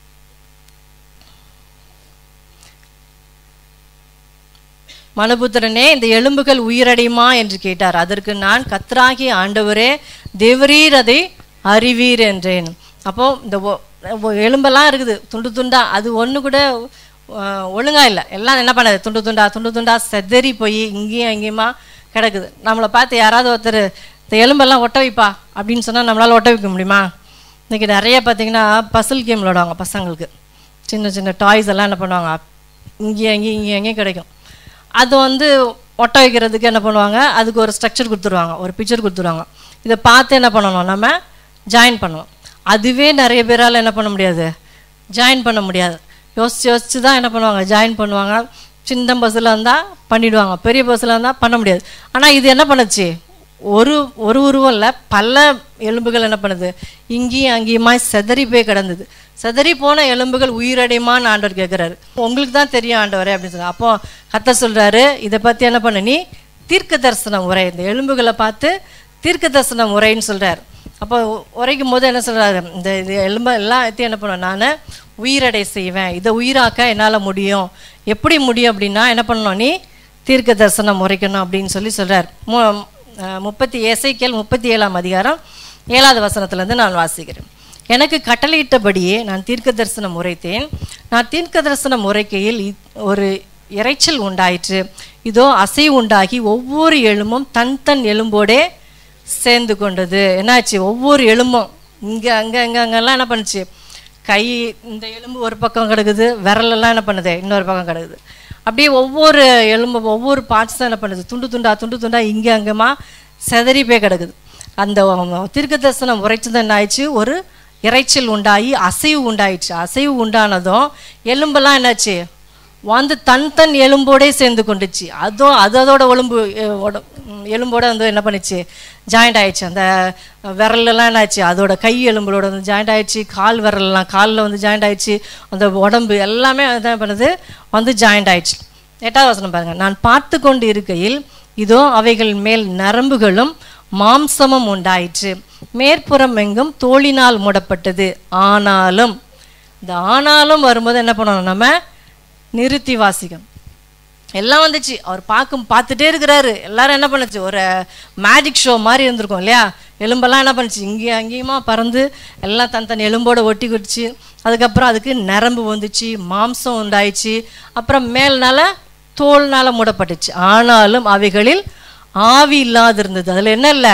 மனுபுத்திரனே இந்த எலும்புகள் உயிரடையுமா என்று கேட்டார் அதற்கு நான் கத்ராகி ஆண்டவரே தேவரீர் அதை அறிவீர் என்றேன் அப்போ இந்த ஒ- ஒ- எலும்பெல்லாம் இருக்குது துண்டு துண்டா அது ஒன்று கூட அஹ், ஒழுங்கா இல்லை எல்லாம் என்ன பண்ணுது துண்டு துண்டா துண்டு துண்டா செதறி போய் இங்கேயும் அங்கேயுமா கிடக்குது நம்மளை பார்த்து யாராவது ஒருத்தர் இந்த எலும்பெல்லாம் ஒட்ட வைப்பா அப்படின்னு சொன்னால் நம்மளால் ஒட்ட வைக்க முடியுமா இன்னைக்கு நிறைய பார்த்தீங்கன்னா பசில் கேம் விளாடுவாங்க பசங்களுக்கு சின்ன சின்ன டாய்ஸ் எல்லாம் என்ன பண்ணுவாங்க இங்கேயும் அங்கேயும் இங்கேயும் அங்கேயும் கிடைக்கும் அது வந்து ஒட்ட வைக்கிறதுக்கு என்ன பண்ணுவாங்க அதுக்கு ஒரு ஸ்ட்ரக்சர் கொடுத்துருவாங்க ஒரு பிக்சர் கொடுத்துருவாங்க இதை பார்த்து என்ன பண்ணணும் நம்ம ஜாயின் பண்ணணும் அதுவே நிறைய பேரால் என்ன பண்ண முடியாது ஜாயின் பண்ண முடியாது யோசிச்சு யோசிச்சு தான் என்ன பண்ணுவாங்க ஜாயின் பண்ணுவாங்க சின்ன பஸ்ஸில் இருந்தால் பண்ணிடுவாங்க பெரிய பஸ்ஸில் இருந்தால் பண்ண முடியாது ஆனால் இது என்ன பண்ணுச்சு ஒரு ஒரு உருவம் இல்லை பல எலும்புகள் என்ன பண்ணுது இங்கேயும் அங்கேயுமா செதறி போய் கிடந்தது செதறி போன எலும்புகள் உயிரடையுமான்னு ஆண்டவர் கேட்குறாரு உங்களுக்கு தான் தெரியும் ஆண்டவரே அப்படின்னு சொல்லி அப்போ கத்த சொல்றாரு இதை பற்றி என்ன பண்ண நீ தீர்க்க தரிசனம் உரை இந்த எலும்புகளை பார்த்து தீர்க்க தரிசனம் உரைன்னு சொல்றாரு அப்போ உ- உரைக்கும் போது என்ன சொல்றாரு இந்த இது எலும்பு எல்லாத்தையும் என்ன பண்ணுவேன் நான் உயிரடை செய்வேன் இதை உயிராக்க என்னால் முடியும் எப்படி முடியும் அப்படின்னா என்ன பண்ணணும் நீ தீர்க்க தரிசனம் உரைக்கணும் அப்படின்னு சொல்லி சொல்றார் மு அஹ் முப்பத்தி ஏசைக்கேல் முப்பத்தி ஏழாம் அதிகாரம் ஏழாவது வசனத்திலேருந்து நான் வாசிக்கிறேன் எனக்கு கட்டளையிட்டபடியே நான் தீர்க்க தரிசனம் உரைத்தேன் நான் தீர்க்க தரிசனம் உரைக்கையில் இ- ஒரு இரைச்சல் உண்டாயிற்று இதோ அசைவு உண்டாகி ஒவ்வொரு எலும்பும் தன் தன் எலும்போடே சேர்ந்து கொண்டது என்னாச்சு ஒவ்வொரு எலும்பும் இங்கே அங்கே அங்கே அங்கெல்லாம் என்ன பண்ணுச்சு கை இந்த எலும்பு ஒரு பக்கம் கிடக்குது விரலெல்லாம் என்ன பண்ணுது இன்னொரு பக்கம் கிடக்குது அப்படியே ஒவ்வொரு எலும்பு ஒவ்வொரு பார்ட்ஸ் தான் என்ன பண்ணுது துண்டு துண்டா துண்டு துண்டா இங்கே அங்கேமா செதறி போய் கிடக்குது அந்த தீர்க்க தரிசனம் உரைச்சது என்ன ஆயிடுச்சு ஒரு இரைச்சல் உண்டாகி அசைவு உண்டாயிடுச்சு அசைவு உண்டானதும் எலும்பெல்லாம் என்னாச்சு வந்து தன் தன் எலும்போடே சேர்ந்து கொண்டுச்சு அதோ அது அதோட எலும்பு எ- உட- ம், எலும்போட வந்து என்ன பண்ணுச்சு ஜாயிண்ட் ஆயிடுச்சு அந்த விரலெல்லாம் என்னாச்சு அதோட கை எலும்புகளோட வந்து ஜாயிண்ட் ஆயிடுச்சு கால் விரலெல்லாம் காலில் வந்து ஜாயிண்ட் ஆயிடுச்சு அந்த உடம்பு எல்லாமே என்ன பண்ணுது வந்து ஜாயிண்ட் ஆயிடுச்சு எட்டாவது வசனம் பாருங்க நான் பார்த்து கொண்டு இருக்கையில் இதோ அவைகள் மேல் நரம்புகளும் மாம்சமும் உண்டாயிற்று மேற்புறம் எங்கும் தோளினால் மூடப்பட்டது ஆனாலும் இந்த ஆனாலும் வரும்போது என்ன பண்ணணும் நம்ம நிறுத்தி வாசிக்கணும் எல்லாம் வந்துச்சு அவர் பார்க்கும் பார்த்துட்டே இருக்கிறாரு எல்லாரும் என்ன பண்ணுச்சு ஒரு மேஜிக் ஷோ மாதிரி இருந்திருக்கும் இல்லையா எலும்பெல்லாம் என்ன பண்ணுச்சு இங்கேயும் அங்கேயுமா பறந்து எல்லாம் தன் தன் எலும்போட ஒட்டி குடிச்சு அதுக்கப்புறம் அதுக்கு நரம்பு வந்துச்சு மாம்சம் உண்டாயிடுச்சு அப்புறம் மேல்னால தோல்னால மூடப்பட்டுச்சு ஆனாலும் அவைகளில் ஆவி இல்லாது இருந்தது அதில் என்ன இல்லை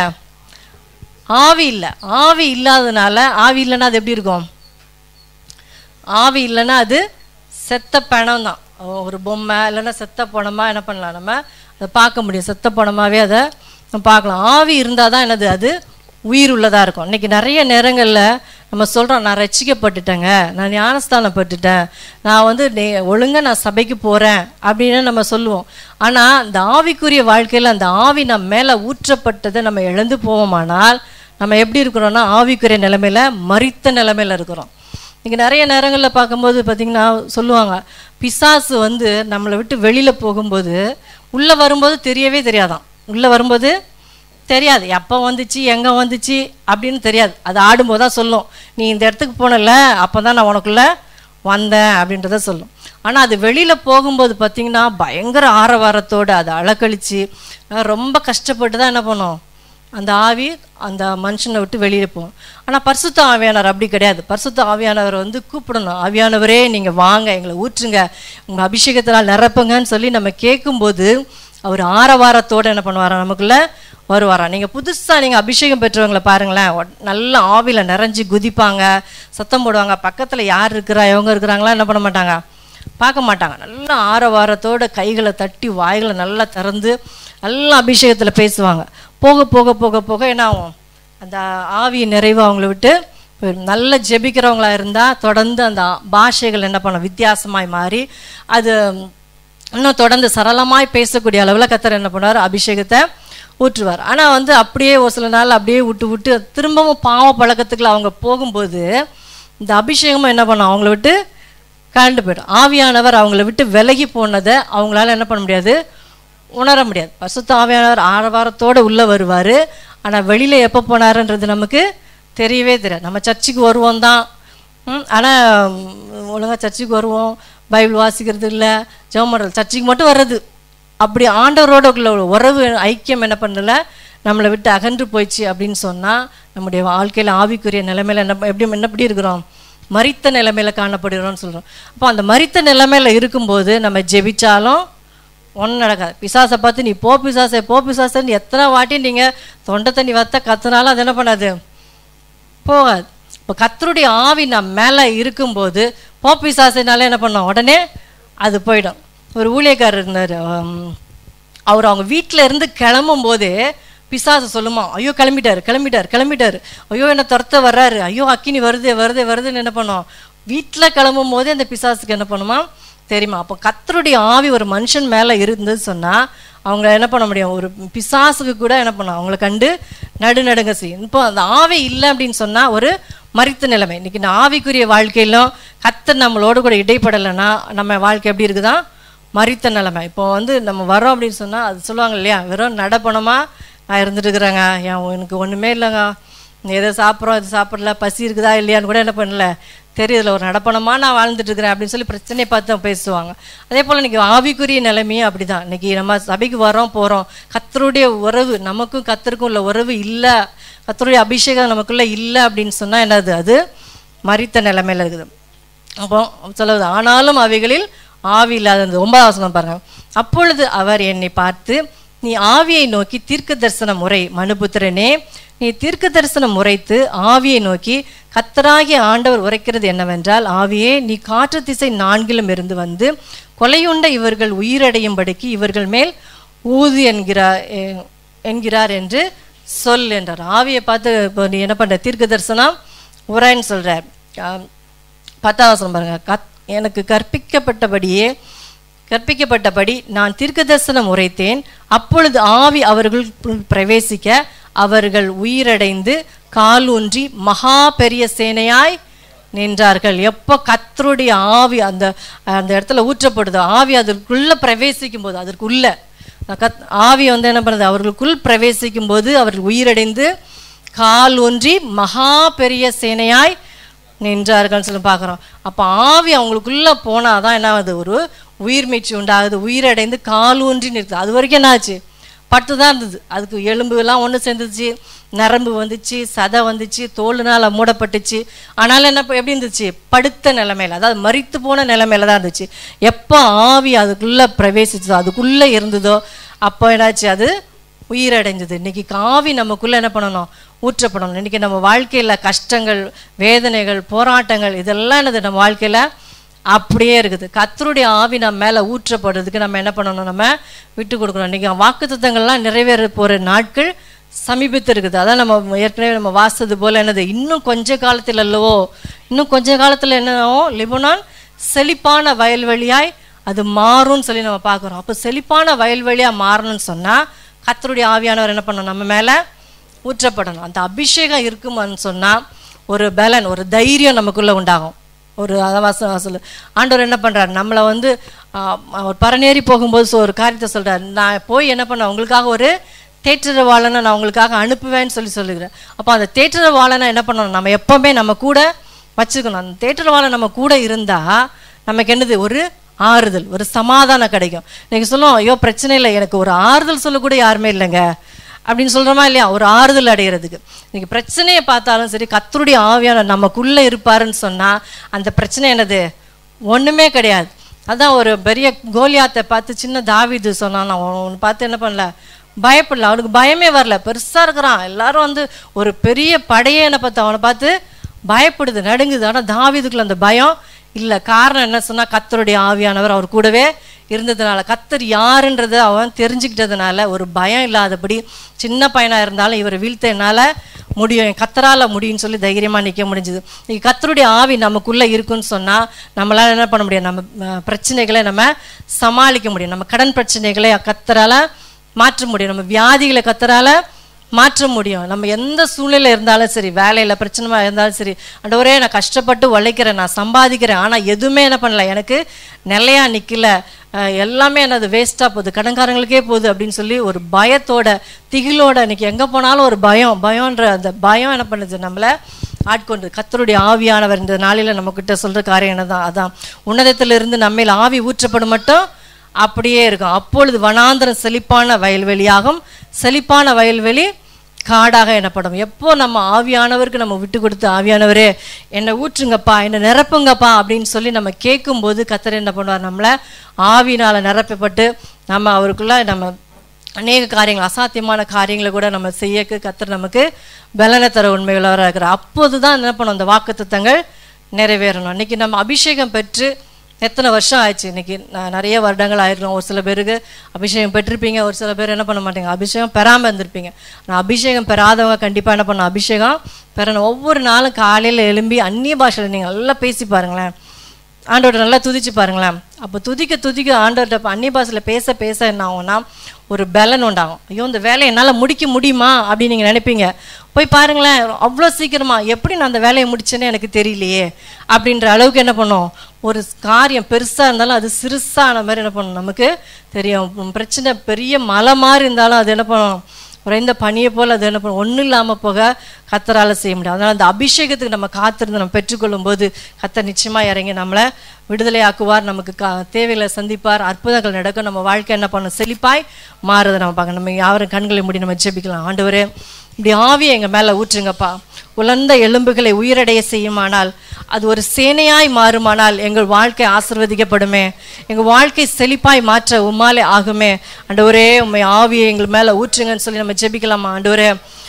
ஆவி இல்லை ஆவி இல்லாதனால ஆவி இல்லைன்னா அது எப்படி இருக்கும் ஆவி இல்லைன்னா அது செத்த பணம் தான் ஒரு பொம்மை இல்லைன்னா செத்த பணமாக என்ன பண்ணலாம் நம்ம அதை பார்க்க முடியும் செத்த பணமாகவே அதை நம்ம பார்க்கலாம் ஆவி இருந்தால் தான் என்னது அது உயிர் உள்ளதாக இருக்கும் இன்றைக்கி நிறைய நேரங்களில் நம்ம சொல்கிறோம் நான் ரட்சிக்கப்பட்டுட்டேங்க நான் ஞானஸ்தானப்பட்டுட்டேன் நான் வந்து நே ஒழுங்காக நான் சபைக்கு போகிறேன் அப்படின்னு நம்ம சொல்லுவோம் ஆனால் இந்த ஆவிக்குரிய வாழ்க்கையில் அந்த ஆவி நம்ம மேலே ஊற்றப்பட்டதை நம்ம இழந்து போவோமானால் நம்ம எப்படி இருக்கிறோம்னா ஆவிக்குரிய நிலைமையில மறித்த நிலைமையில இருக்கிறோம் இங்கே நிறைய நேரங்களில் பார்க்கும்போது பார்த்திங்கன்னா சொல்லுவாங்க பிசாசு வந்து நம்மளை விட்டு வெளியில் போகும்போது உள்ளே வரும்போது தெரியவே தெரியாதான் உள்ளே வரும்போது தெரியாது எப்போ வந்துச்சு எங்கே வந்துச்சு அப்படின்னு தெரியாது அது ஆடும்போது தான் சொல்லும் நீ இந்த இடத்துக்கு போனல அப்போ தான் நான் உனக்குள்ளே வந்தேன் அப்படின்றத சொல்லும் ஆனால் அது வெளியில் போகும்போது பார்த்திங்கன்னா பயங்கர ஆரவாரத்தோடு அதை அலக்கழித்து அஹ் ரொம்ப கஷ்டப்பட்டு தான் என்ன பண்ணும் அந்த ஆவி அந்த மனுஷனை விட்டு வெளியே போகும் ஆனால் பரிசுத்த ஆவியானவர் அப்படி கிடையாது பரிசுத்த ஆவியானவர் வந்து கூப்பிடணும் ஆவியானவரே நீங்கள் வாங்க எங்களை ஊற்றுங்க உங்கள் அபிஷேகத்தினால் நிரப்புங்கன்னு சொல்லி நம்ம கேட்கும்போது அவர் ஆரவாரத்தோடு என்ன பண்ணுவாரா நமக்குள்ள வருவாரா நீங்கள் புதுசாக நீங்கள் அபிஷேகம் பெற்றவங்களை பாருங்களேன் ஒட்- நல்ல ஆவியில் நிறைஞ்சு குதிப்பாங்க சத்தம் போடுவாங்க பக்கத்தில் யார் இருக்கிறா இவங்க இருக்கிறாங்களா என்ன பண்ண மாட்டாங்க பார்க்க மாட்டாங்க நல்லா ஆரவாரத்தோட கைகளை தட்டி வாய்களை நல்லா திறந்து நல்லா அபிஷேகத்தில் பேசுவாங்க போக போக போக போக என்ன ஆகும் அந்த ஆவி நிறைவு அவங்கள விட்டு போயிடும். நல்ல ஜெபிக்கிறவங்களா இருந்தால் தொடர்ந்து அந்த பாஷைகள் என்ன பண்ணும் வித்தியாசமாய் மாறி அது இன்னும் தொடர்ந்து சரளமாய் பேசக்கூடிய அளவில் கத்தர் என்ன பண்ணுவார் அபிஷேகத்தை ஊற்றுவார் ஆனால் வந்து அப்படியே ஒரு சில நாள் அப்படியே விட்டு விட்டு திரும்பவும் பாவ பழக்கத்துக்குள்ள அவங்க போகும்போது இந்த அபிஷேகமும் என்ன பண்ணும் அவங்கள விட்டு கரண்டு போயிடும் ஆவியானவர் அவங்கள விட்டு விலகி போனதை அவங்களால என்ன பண்ண முடியாது உணர முடியாது பசுத்த ஆவியானவர் ஆரவாரத்தோடு உள்ளே வருவார் ஆனால் வெளியில் எப்போ போனாருன்றது நமக்கு தெரியவே தெரியாது நம்ம சர்ச்சுக்கு வருவோம் தான் ஆனால் ஒழுங்காக சர்ச்சுக்கு வருவோம் பைபிள் வாசிக்கிறது இல்லை ஜெபம் பண்ணுறது சர்ச்சுக்கு மட்டும் வர்றது அப்படி ஆண்டவரோட உள்ள ஒரு உறவு ஐக்கியம் என்ன பண்ணல நம்மளை விட்டு அகன்று போயிடுச்சு அப்படின்னு சொன்னால் நம்முடைய வாழ்க்கையில் ஆவிக்குரிய நிலைமையில என்ன எப்படி என்ன எப்படி இருக்கிறோம் மரித்த நிலைமையில காணப்படுகிறோம்னு சொல்கிறோம் அப்போ அந்த மரித்த நிலைமையில இருக்கும்போது நம்ம ஜெபிச்சாலும் ஒன்றும் நடக்காது பிசாசை பார்த்து நீ போ பிசாசை போ பிசாசன்னு எத்தனை வாட்டி நீங்கள் தொண்டை தண்ணி வத்த கத்துனாலும் அது என்ன பண்ணாது போகாது இப்போ கத்தருடைய ஆவி நம்ம மேலே இருக்கும்போது போப்பி சாசைனால என்ன பண்ணோம் உடனே அது போயிடும் ஒரு ஊழியக்காரர் இருந்தார் அவர் அவங்க வீட்டில் இருந்து கிளம்பும் போதே பிசாசு சொல்லுமா ஐயோ கிளம்பிட்டாரு கிளம்பிட்டாரு கிளம்பிட்டாரு ஐயோ என்ன துரத்த வர்றாரு ஐயோ அக்கினி வருது வருது வருதுன்னு என்ன பண்ணோம் வீட்டில் கிளம்பும் போதே அந்த பிசாசுக்கு என்ன பண்ணுமா தெரியுமா அப்போ கத்தருடைய ஆவி ஒரு மனுஷன் மேலே இருந்தது சொன்னால் அவங்க என்ன பண்ண முடியும் ஒரு பிசாசுக்கு கூட என்ன பண்ணும் அவங்கள கண்டு நடுநடுங்க செய்யும் இப்போ அந்த ஆவி இல்லை அப்படின்னு சொன்னால் ஒரு மரித்த நிலைமை இன்னைக்கு இந்த ஆவிக்குரிய வாழ்க்கையிலும் கத்தர் நம்மளோட கூட இடைப்படலைன்னா நம்ம வாழ்க்கை எப்படி இருக்குதா மரித்த நிலைமை இப்போ வந்து நம்ம வரோம் அப்படின்னு சொன்னால் அது சொல்லுவாங்க இல்லையா வெறும் நடப்பணமா நான் இருந்துட்டு இருக்கிறேங்க ஏன் எனக்கு ஒன்றுமே இல்லைங்க எதை சாப்பிட்றோம் இது சாப்பிடல பசி இருக்குதா இல்லையான்னு கூட என்ன பண்ணல தெரியுதுல ஒரு நடப்பணமாக நான் வாழ்ந்துட்டு இருக்கிறேன் அப்படின்னு சொல்லி பிரச்சனையை பார்த்து அவங்க பேசுவாங்க அதே போல் இன்னைக்கு ஆவிக்குரிய நிலைமையும் அப்படிதான் இன்னைக்கு நம்ம சபைக்கு வரோம் போகிறோம் கத்தருடைய உறவு நமக்கும் கத்தருக்கும் உள்ள உறவு இல்லை கத்தருடைய அபிஷேகம் நமக்குள்ள இல்லை அப்படின்னு சொன்னால் என்னது அது மரித்த நிலைமையில இருக்குது அப்போ சொல்லுவது ஆனாலும் அவைகளில் ஆவி இல்லாதது ஒன்பதாம் வசனம் பாருங்க அப்பொழுது அவர் என்னை பார்த்து நீ ஆவியை நோக்கி தீர்க்க தரிசனம் முறை மனுபுத்திரனே நீ தீர்க்க தரிசனம் முறைத்து ஆவியை நோக்கி கத்தராகிய ஆண்டவர் உரைக்கிறது என்னவென்றால் ஆவியே நீ காற்று திசை நான்கிலும் இருந்து வந்து கொலையுண்ட இவர்கள் உயிரடையும்படிக்கு இவர்கள் மேல் ஊது என்கிறார் எ- என்கிறார் என்று சொல் என்றார் ஆவியை பார்த்து இப்போ நீ என்ன பண்ற தீர்க்க தரிசனம் உரைன்னு சொல்றார் ஆம், பத்தாவது வசனம் பாருங்க கத் எனக்கு கற்பிக்கப்பட்டபடியே கற்பிக்கப்பட்டபடி நான் தீர்க்கதரிசனம் உரைத்தேன் அப்பொழுது ஆவி அவர்களுக்குள் பிரவேசிக்க அவர்கள் உயிரடைந்து காலூன்றி மகா பெரிய சேனையாய் நின்றார்கள் எப்போ கத்தருடைய ஆவி அந்த அந்த இடத்துல ஊற்றப்படுதோ ஆவி அதற்குள்ள பிரவேசிக்கும் போது அதற்குள்ள கத் ஆவி வந்து என்ன பண்ணுது அவர்களுக்குள் பிரவேசிக்கும் போது அவர்கள் உயிரடைந்து கால் ஒன்றி மகா பெரிய சேனையாய் நின்றார்கள்னு சொல்லி பார்க்குறோம் அப்போ ஆவி அவங்களுக்குள்ளே போனால் தான் என்ன ஆகுது ஒரு உயிர் மீட்சி உண்டாகுது உயிரடைந்து கால் ஊன்றி நிறுத்து அது வரைக்கும் என்ன ஆச்சு பட்டு தான் இருந்தது அதுக்கு எலும்புலாம் ஒன்று சேர்ந்துச்சு நரம்பு வந்துச்சு சதை வந்துச்சு தோலுனால மூடப்பட்டுச்சு ஆனாலும் என்ன ப- எப்படி இருந்துச்சு படுத்த நிலைமையில அதாவது மரித்து போன நிலைமையில தான் இருந்துச்சு எப்போ ஆவி அதுக்குள்ளே பிரவேசிச்சதோ அதுக்குள்ளே இருந்ததோ அப்போ என்னாச்சு அது உயிரடைஞ்சது இன்னைக்கு காவி நமக்குள்ள என்ன பண்ணணும் ஊற்றப்படணும் இன்னைக்கு நம்ம வாழ்க்கையில கஷ்டங்கள் வேதனைகள் போராட்டங்கள் இதெல்லாம் என்னது நம்ம வாழ்க்கையில அப்படியே இருக்குது கத்தருடைய ஆவி நம்ம மேலே ஊற்றப்படுறதுக்கு நம்ம என்ன பண்ணணும் நம்ம விட்டு கொடுக்கணும் இன்றைக்கி வாக்குத்தத்தங்கள்லாம் நிறைவேற போகிற நாட்கள் சமீபத்து இருக்குது அதான் நம்ம ஏற்கனவே நம்ம வாசித்தது போல என்னது இன்னும் கொஞ்ச காலத்தில் அல்லவோ இன்னும் கொஞ்ச காலத்தில் என்னவோ லிபனான் செழிப்பான வயல்வெளியாய் அது மாறும்னு சொல்லி நம்ம பார்க்குறோம் அப்போ செழிப்பான வயல்வெளியாக மாறணும்னு சொன்னால் கத்தருடைய ஆவியானவர் என்ன பண்ணணும் நம்ம மேலே ஊற்றப்படணும் அந்த அபிஷேகம் இருக்குமான்னு சொன்னால் ஒரு பலன் ஒரு தைரியம் நமக்குள்ளே உண்டாகும் ஒரு அதான் சொல்லு ஆண்டவர் என்ன பண்ணுறாரு நம்மளை வந்து ஆஹ், அவர் பரநேறி போகும்போது சொ- ஒரு காரியத்தை சொல்கிறார் நான் போய் என்ன பண்ண உங்களுக்காக ஒரு தேற்றரவாளனை நான் உங்களுக்காக அனுப்புவேன்னு சொல்லி சொல்லுகிறேன் அப்போ அந்த தேற்றரவாளனை என்ன பண்ணணும் நம்ம எப்போவுமே நம்ம கூட வச்சுக்கணும் அந்த தேற்றரவாளன் நம்ம கூட இருந்தால் நமக்கு என்னது ஒரு ஆறுதல் ஒரு சமாதானம் கிடைக்கும் நீங்கள் சொல்லுவோம் ஐயோ பிரச்சனை இல்லை எனக்கு ஒரு ஆறுதல் சொல்லக்கூட யாருமே இல்லைங்க அப்படின்னு சொல்கிறோமா இல்லையா ஒரு ஆறுதல் அடைகிறதுக்கு இன்னைக்கு பிரச்சனையை பார்த்தாலும் சரி கத்தருடைய ஆவியான நமக்குள்ளே இருப்பாருன்னு சொன்னால் அந்த பிரச்சனை என்னது ஒன்றுமே கிடையாது அதான் ஒரு பெரிய கோலியாத்தை பார்த்து சின்ன தாவீது சொன்னான் அவன் பார்த்து என்ன பண்ணல பயப்படல அவனுக்கு பயமே வரல பெருசாக இருக்கிறான் எல்லாரும் வந்து ஒரு பெரிய படையே என்ன பார்த்து அவனை பார்த்து பயப்படுது நடுங்குது ஆனால் தாவீதுக்குள்ள அந்த பயம் இல்லை காரணம் என்ன சொன்னால் கத்தருடைய ஆவியானவர் அவர் கூடவே இருந்ததுனால கத்தர் யாருன்றதை அவன் தெரிஞ்சுக்கிட்டதுனால ஒரு பயம் இல்லாதபடி சின்ன பையனாக இருந்தாலும் இவரை வீழ்த்த என்னால் முடியும் என் கத்தரால் முடியும்னு சொல்லி தைரியமாக நிற்க முடிஞ்சுது இன்னைக்கு கத்தருடைய ஆவி நமக்குள்ளே இருக்குன்னு சொன்னால் நம்மளால் என்ன பண்ண முடியும் நம்ம அஹ், பிரச்சனைகளை நம்ம சமாளிக்க முடியும் நம்ம கடன் பிரச்சனைகளை கத்தரால் மாற்ற முடியும் நம்ம வியாதிகளை கத்தரால மாற்ற முடியும் நம்ம எந்த சூழ்நிலை இருந்தாலும் சரி வேலையில் பிரச்சனை இருந்தாலும் சரி ஆண்டவரே நான் கஷ்டப்பட்டு உழைக்கிறேன் நான் சம்பாதிக்கிறேன் ஆனால் எதுவுமே என்ன பண்ணல எனக்கு நிலையா நிற்கல அஹ் எல்லாமே என்னது வேஸ்ட்டாக போகுது கடன்காரங்களுக்கே போகுது அப்படின்னு சொல்லி ஒரு பயத்தோட திகிலோட இன்னைக்கு எங்கே போனாலும் ஒரு பயம் பயம்ன்ற அந்த பயம் என்ன பண்ணுது நம்மளை ஆட்கொண்டு கத்தருடைய ஆவியானவர் இந்த நாளில் நம்மக்கிட்ட சொல்கிற காரியம் என்னதான் அதான் உன்னதத்திலிருந்து நம்மையில் ஆவி ஊற்றப்படும் மட்டும் அப்படியே இருக்கும் அப்பொழுது வனாந்தரம் செழிப்பான வயல்வெளியாகும் செழிப்பான வயல்வெளி காடாக எனப்படும் எப்போ நம்ம ஆவியானவருக்கு நம்ம விட்டு கொடுத்து ஆவியானவரே என்னை ஊற்றுங்கப்பா என்னை நிரப்புங்கப்பா அப்படின்னு சொல்லி நம்ம கேட்கும்போது கத்தர் என்ன பண்ணுவார் நம்மளை ஆவினால் நிரப்பப்பட்டு நம்ம அவருக்குள்ள நம்ம அநேக காரியங்கள் அசாத்தியமான காரியங்களை கூட நம்ம செய்யக்கு கத்தர் நமக்கு பலனை தர உண்மையுள்ளவராக இருக்கிறார் அப்போது தான் என்ன பண்ணும் அந்த வாக்குத்தத்தங்கள் நிறைவேறணும் இன்னைக்கு நம்ம அபிஷேகம் பெற்று எத்தனை வருஷம் ஆயிடுச்சு இன்னைக்கு நான் நிறைய வருடங்கள் ஆயிருக்கும் ஒரு சில பேருக்கு அபிஷேகம் பெற்றிருப்பீங்க ஒரு சில பேர் என்ன பண்ண மாட்டீங்க அபிஷேகம் பெறாமல் இருந்திருப்பீங்க ஆனால் அபிஷேகம் பெறாதவங்க கண்டிப்பாக என்ன பண்ணணும் அபிஷேகம் பெறணும் ஒவ்வொரு நாளும் காலையில் எழும்பி அந்நிய பாஷையில் நீங்கள் நல்லா பேசி பாருங்களேன் ஆண்டவர்கிட்ட நல்லா துதிச்சு பாருங்களேன் அப்போ துதிக்க துதிக்க ஆண்டவர்கிட்ட அந்நிய பாஷையில் பேச பேச என்ன ஆகும்னா ஒரு பலன் உண்டாகும் ஐயோ இந்த வேலையை என்னால் முடிக்க முடியுமா அப்படின்னு நீங்கள் நினைப்பீங்க போய் பாருங்களேன் அவ்வளோ சீக்கிரமா எப்படி நான் அந்த வேலையை முடிச்சேன்னு எனக்கு தெரியலையே அப்படின்ற அளவுக்கு என்ன பண்ணும் ஒரு காரியம் பெருசாக இருந்தாலும் அது சிறுசான மாதிரி என்ன பண்ணும் நமக்கு தெரியும் உம் பிரச்சனை பெரிய மலை மாதிரி இருந்தாலும் அது என்ன பண்ணும் குறைந்த பனியை போல் அது என்ன பண்ணும் ஒன்றும் இல்லாமல் போக கத்தரால் செய்ய முடியும் அதனால் அந்த அபிஷேகத்துக்கு நம்ம காத்திருந்து நம்ம பெற்றுக்கொள்ளும் போது கத்தர் நிச்சயமாக இறங்கி நம்மளை விடுதலை ஆக்குவார் நமக்கு கா தேவைகளை சந்திப்பார் அற்புதங்கள் நடக்கும் நம்ம வாழ்க்கை என்ன பண்ணும் செழிப்பாய் மாறுதை நம்ம பார்க்கணும் நம்ம யாரும் கண்களை மூடி நம்ம ஜெபிக்கலாம் ஆண்டவரே இப்படி ஆவியை எங்கள் மேலே ஊற்றுங்கப்பா உலர்ந்த எலும்புகளை உயிரடைய செய்யுமானால் அது ஒரு சேனையாய் மாறுமானால் எங்கள் வாழ்க்கை ஆசிர்வதிக்கப்படுமே எங்கள் வாழ்க்கை செழிப்பாய் மாற்ற உம்மாலே ஆகுமே ஆண்டவரே உண்மை ஆவியை எங்கள் மேலே ஊற்றுங்கன்னு சொல்லி நம்ம ஜெபிக்கலாமா ஆண்டவரே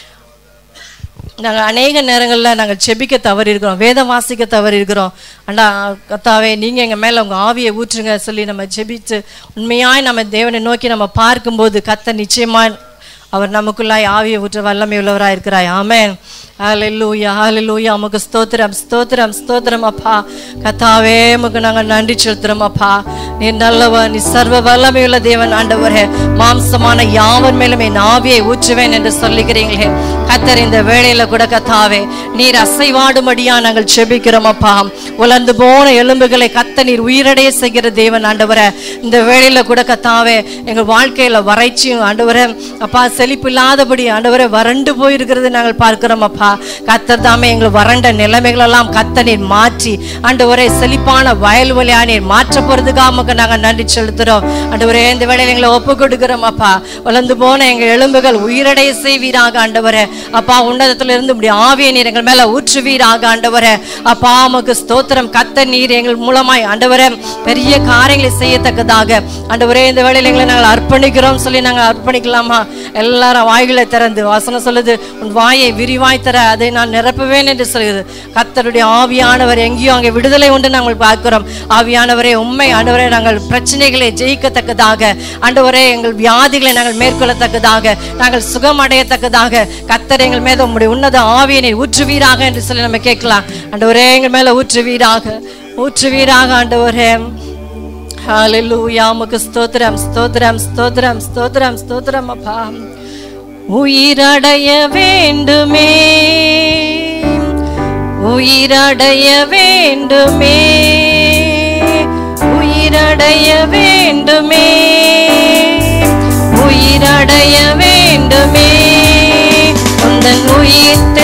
நாங்கள் அநேக நேரங்களில் நாங்கள் செபிக்க தவறி இருக்கிறோம் வேதம் வாசிக்க தவறி இருக்கிறோம் அண்டா கத்தாவே நீங்கள் எங்கள் மேலே உங்கள் ஆவியை ஊற்றுங்க சொல்லி நம்ம ஜெபித்து உண்மையாய் நம்ம தேவனை நோக்கி நம்ம பார்க்கும்போது கத்த நிச்சயமாய் அவர் நமக்குள்ளாய் ஆவியை ஊற்ற வல்லமை உள்ளவராக இருக்கிறாய் ஆமென் ஹalleluya ஹalleluya உமக்கு ஸ்தோத்திரம் ஸ்தோத்திரம் ஸ்தோத்திரம் அப்பா கத்தாவே உமக்கு நாங்கள் நன்றி செலுத்துறோம் அப்பா நீ நல்லவர் நீ சர்வ வல்லமையுள்ள தேவன் ஆண்டவரே மாம்சமான யாவர் மேலும் என் ஆவியை ஊற்றுவேன் என்று சொல்லுகிறீங்களே கத்தர் இந்த வேளையில கூட கத்தாவே நீர் அசைவாடும்படியா நாங்கள் செபிக்கிறோம் அப்பா உலர்ந்து போன எலும்புகளை கத்த நீர் உயிரடைய செய்கிற தேவன் ஆண்டவரே இந்த வேளையில கூட கத்தாவே எங்கள் வாழ்க்கையில வறட்சியும் ஆண்டவரே அப்பா செழிப்பு இல்லாதபடி ஆண்டவரே வறண்டு போயிருக்கிறது நாங்கள் பார்க்கிறோம் அப்பா கத்தர் தாமே எங்கள் வறண்ட நிலைமைகள் எல்லாம் கத்த நீர் மாற்றி ஆண்டவரே செழிப்பான வயல்வெளியா நீர் மாற்ற போறதுக்காக உமக்கு நாங்கள் நன்றி செலுத்துறோம் ஆண்டவரே இந்த வேளையில எங்களை ஒப்பு கொடுக்கிறோம் அப்பா வளர்ந்து போன எங்கள் எலும்புகள் உயிரடைய செய்வீராக ஆண்டவரே அப்பா உன்னதத்துல இருந்து இப்படி ஆவிய நீர் எங்கள் மேல ஊற்றுவீராக ஆண்டவரே அப்பா உமக்கு ஸ்தோத்திரம் கத்த நீர் எங்கள் மூலமாய் ஆண்டவரே பெரிய காரியங்களை செய்யத்தக்கதாக ஆண்டவரே இந்த வேளையில எங்களை நாங்கள் அர்ப்பணிக்கிறோம் சொல்லி நாங்கள் அர்ப்பணிக்கலாமா எல்லாரும் வாய்களை திறந்து வசனம் சொல்லுது உன் வாயை விரிவாய் திற தர அதை நான் நிரப்புவேன் என்று சொல்கிறது கர்த்தருடைய ஆவியானவர் எங்கேயோ அங்கே விடுதலை உண்டு நாங்கள் பார்க்கிறோம் ஆவியானவரே உண்மை ஆண்டவரே நாங்கள் பிரச்சனைகளை ஜெயிக்கத்தக்கதாக ஆண்டவரே எங்கள் வியாதிகளை நாங்கள் மேற்கொள்ளத்தக்கதாக நாங்கள் சுகம் அடையத்தக்கதாக கர்த்தர் எங்கள் மேல உம்முடைய உன்னத ஆவியினை ஊற்றுவீராக என்று சொல்லி நம்ம கேட்கலாம் ஆண்டவரே எங்கள் மேல ஊற்றுவீராக ஊற்றுவீராக ஆண்டவரே ஹalleluya உமக்கு ஸ்தோத்திரம் ஸ்தோத்திரம் ஸ்தோத்திரம் ஸ்தோத்திரம் ஸ்தோத்திரம் அப்பா உயிரடைய வேண்டுமே உயிரடைய வேண்டுமே உயிரடைய வேண்டுமே உயிரடைய வேண்டுமே உந்தன் உயிர்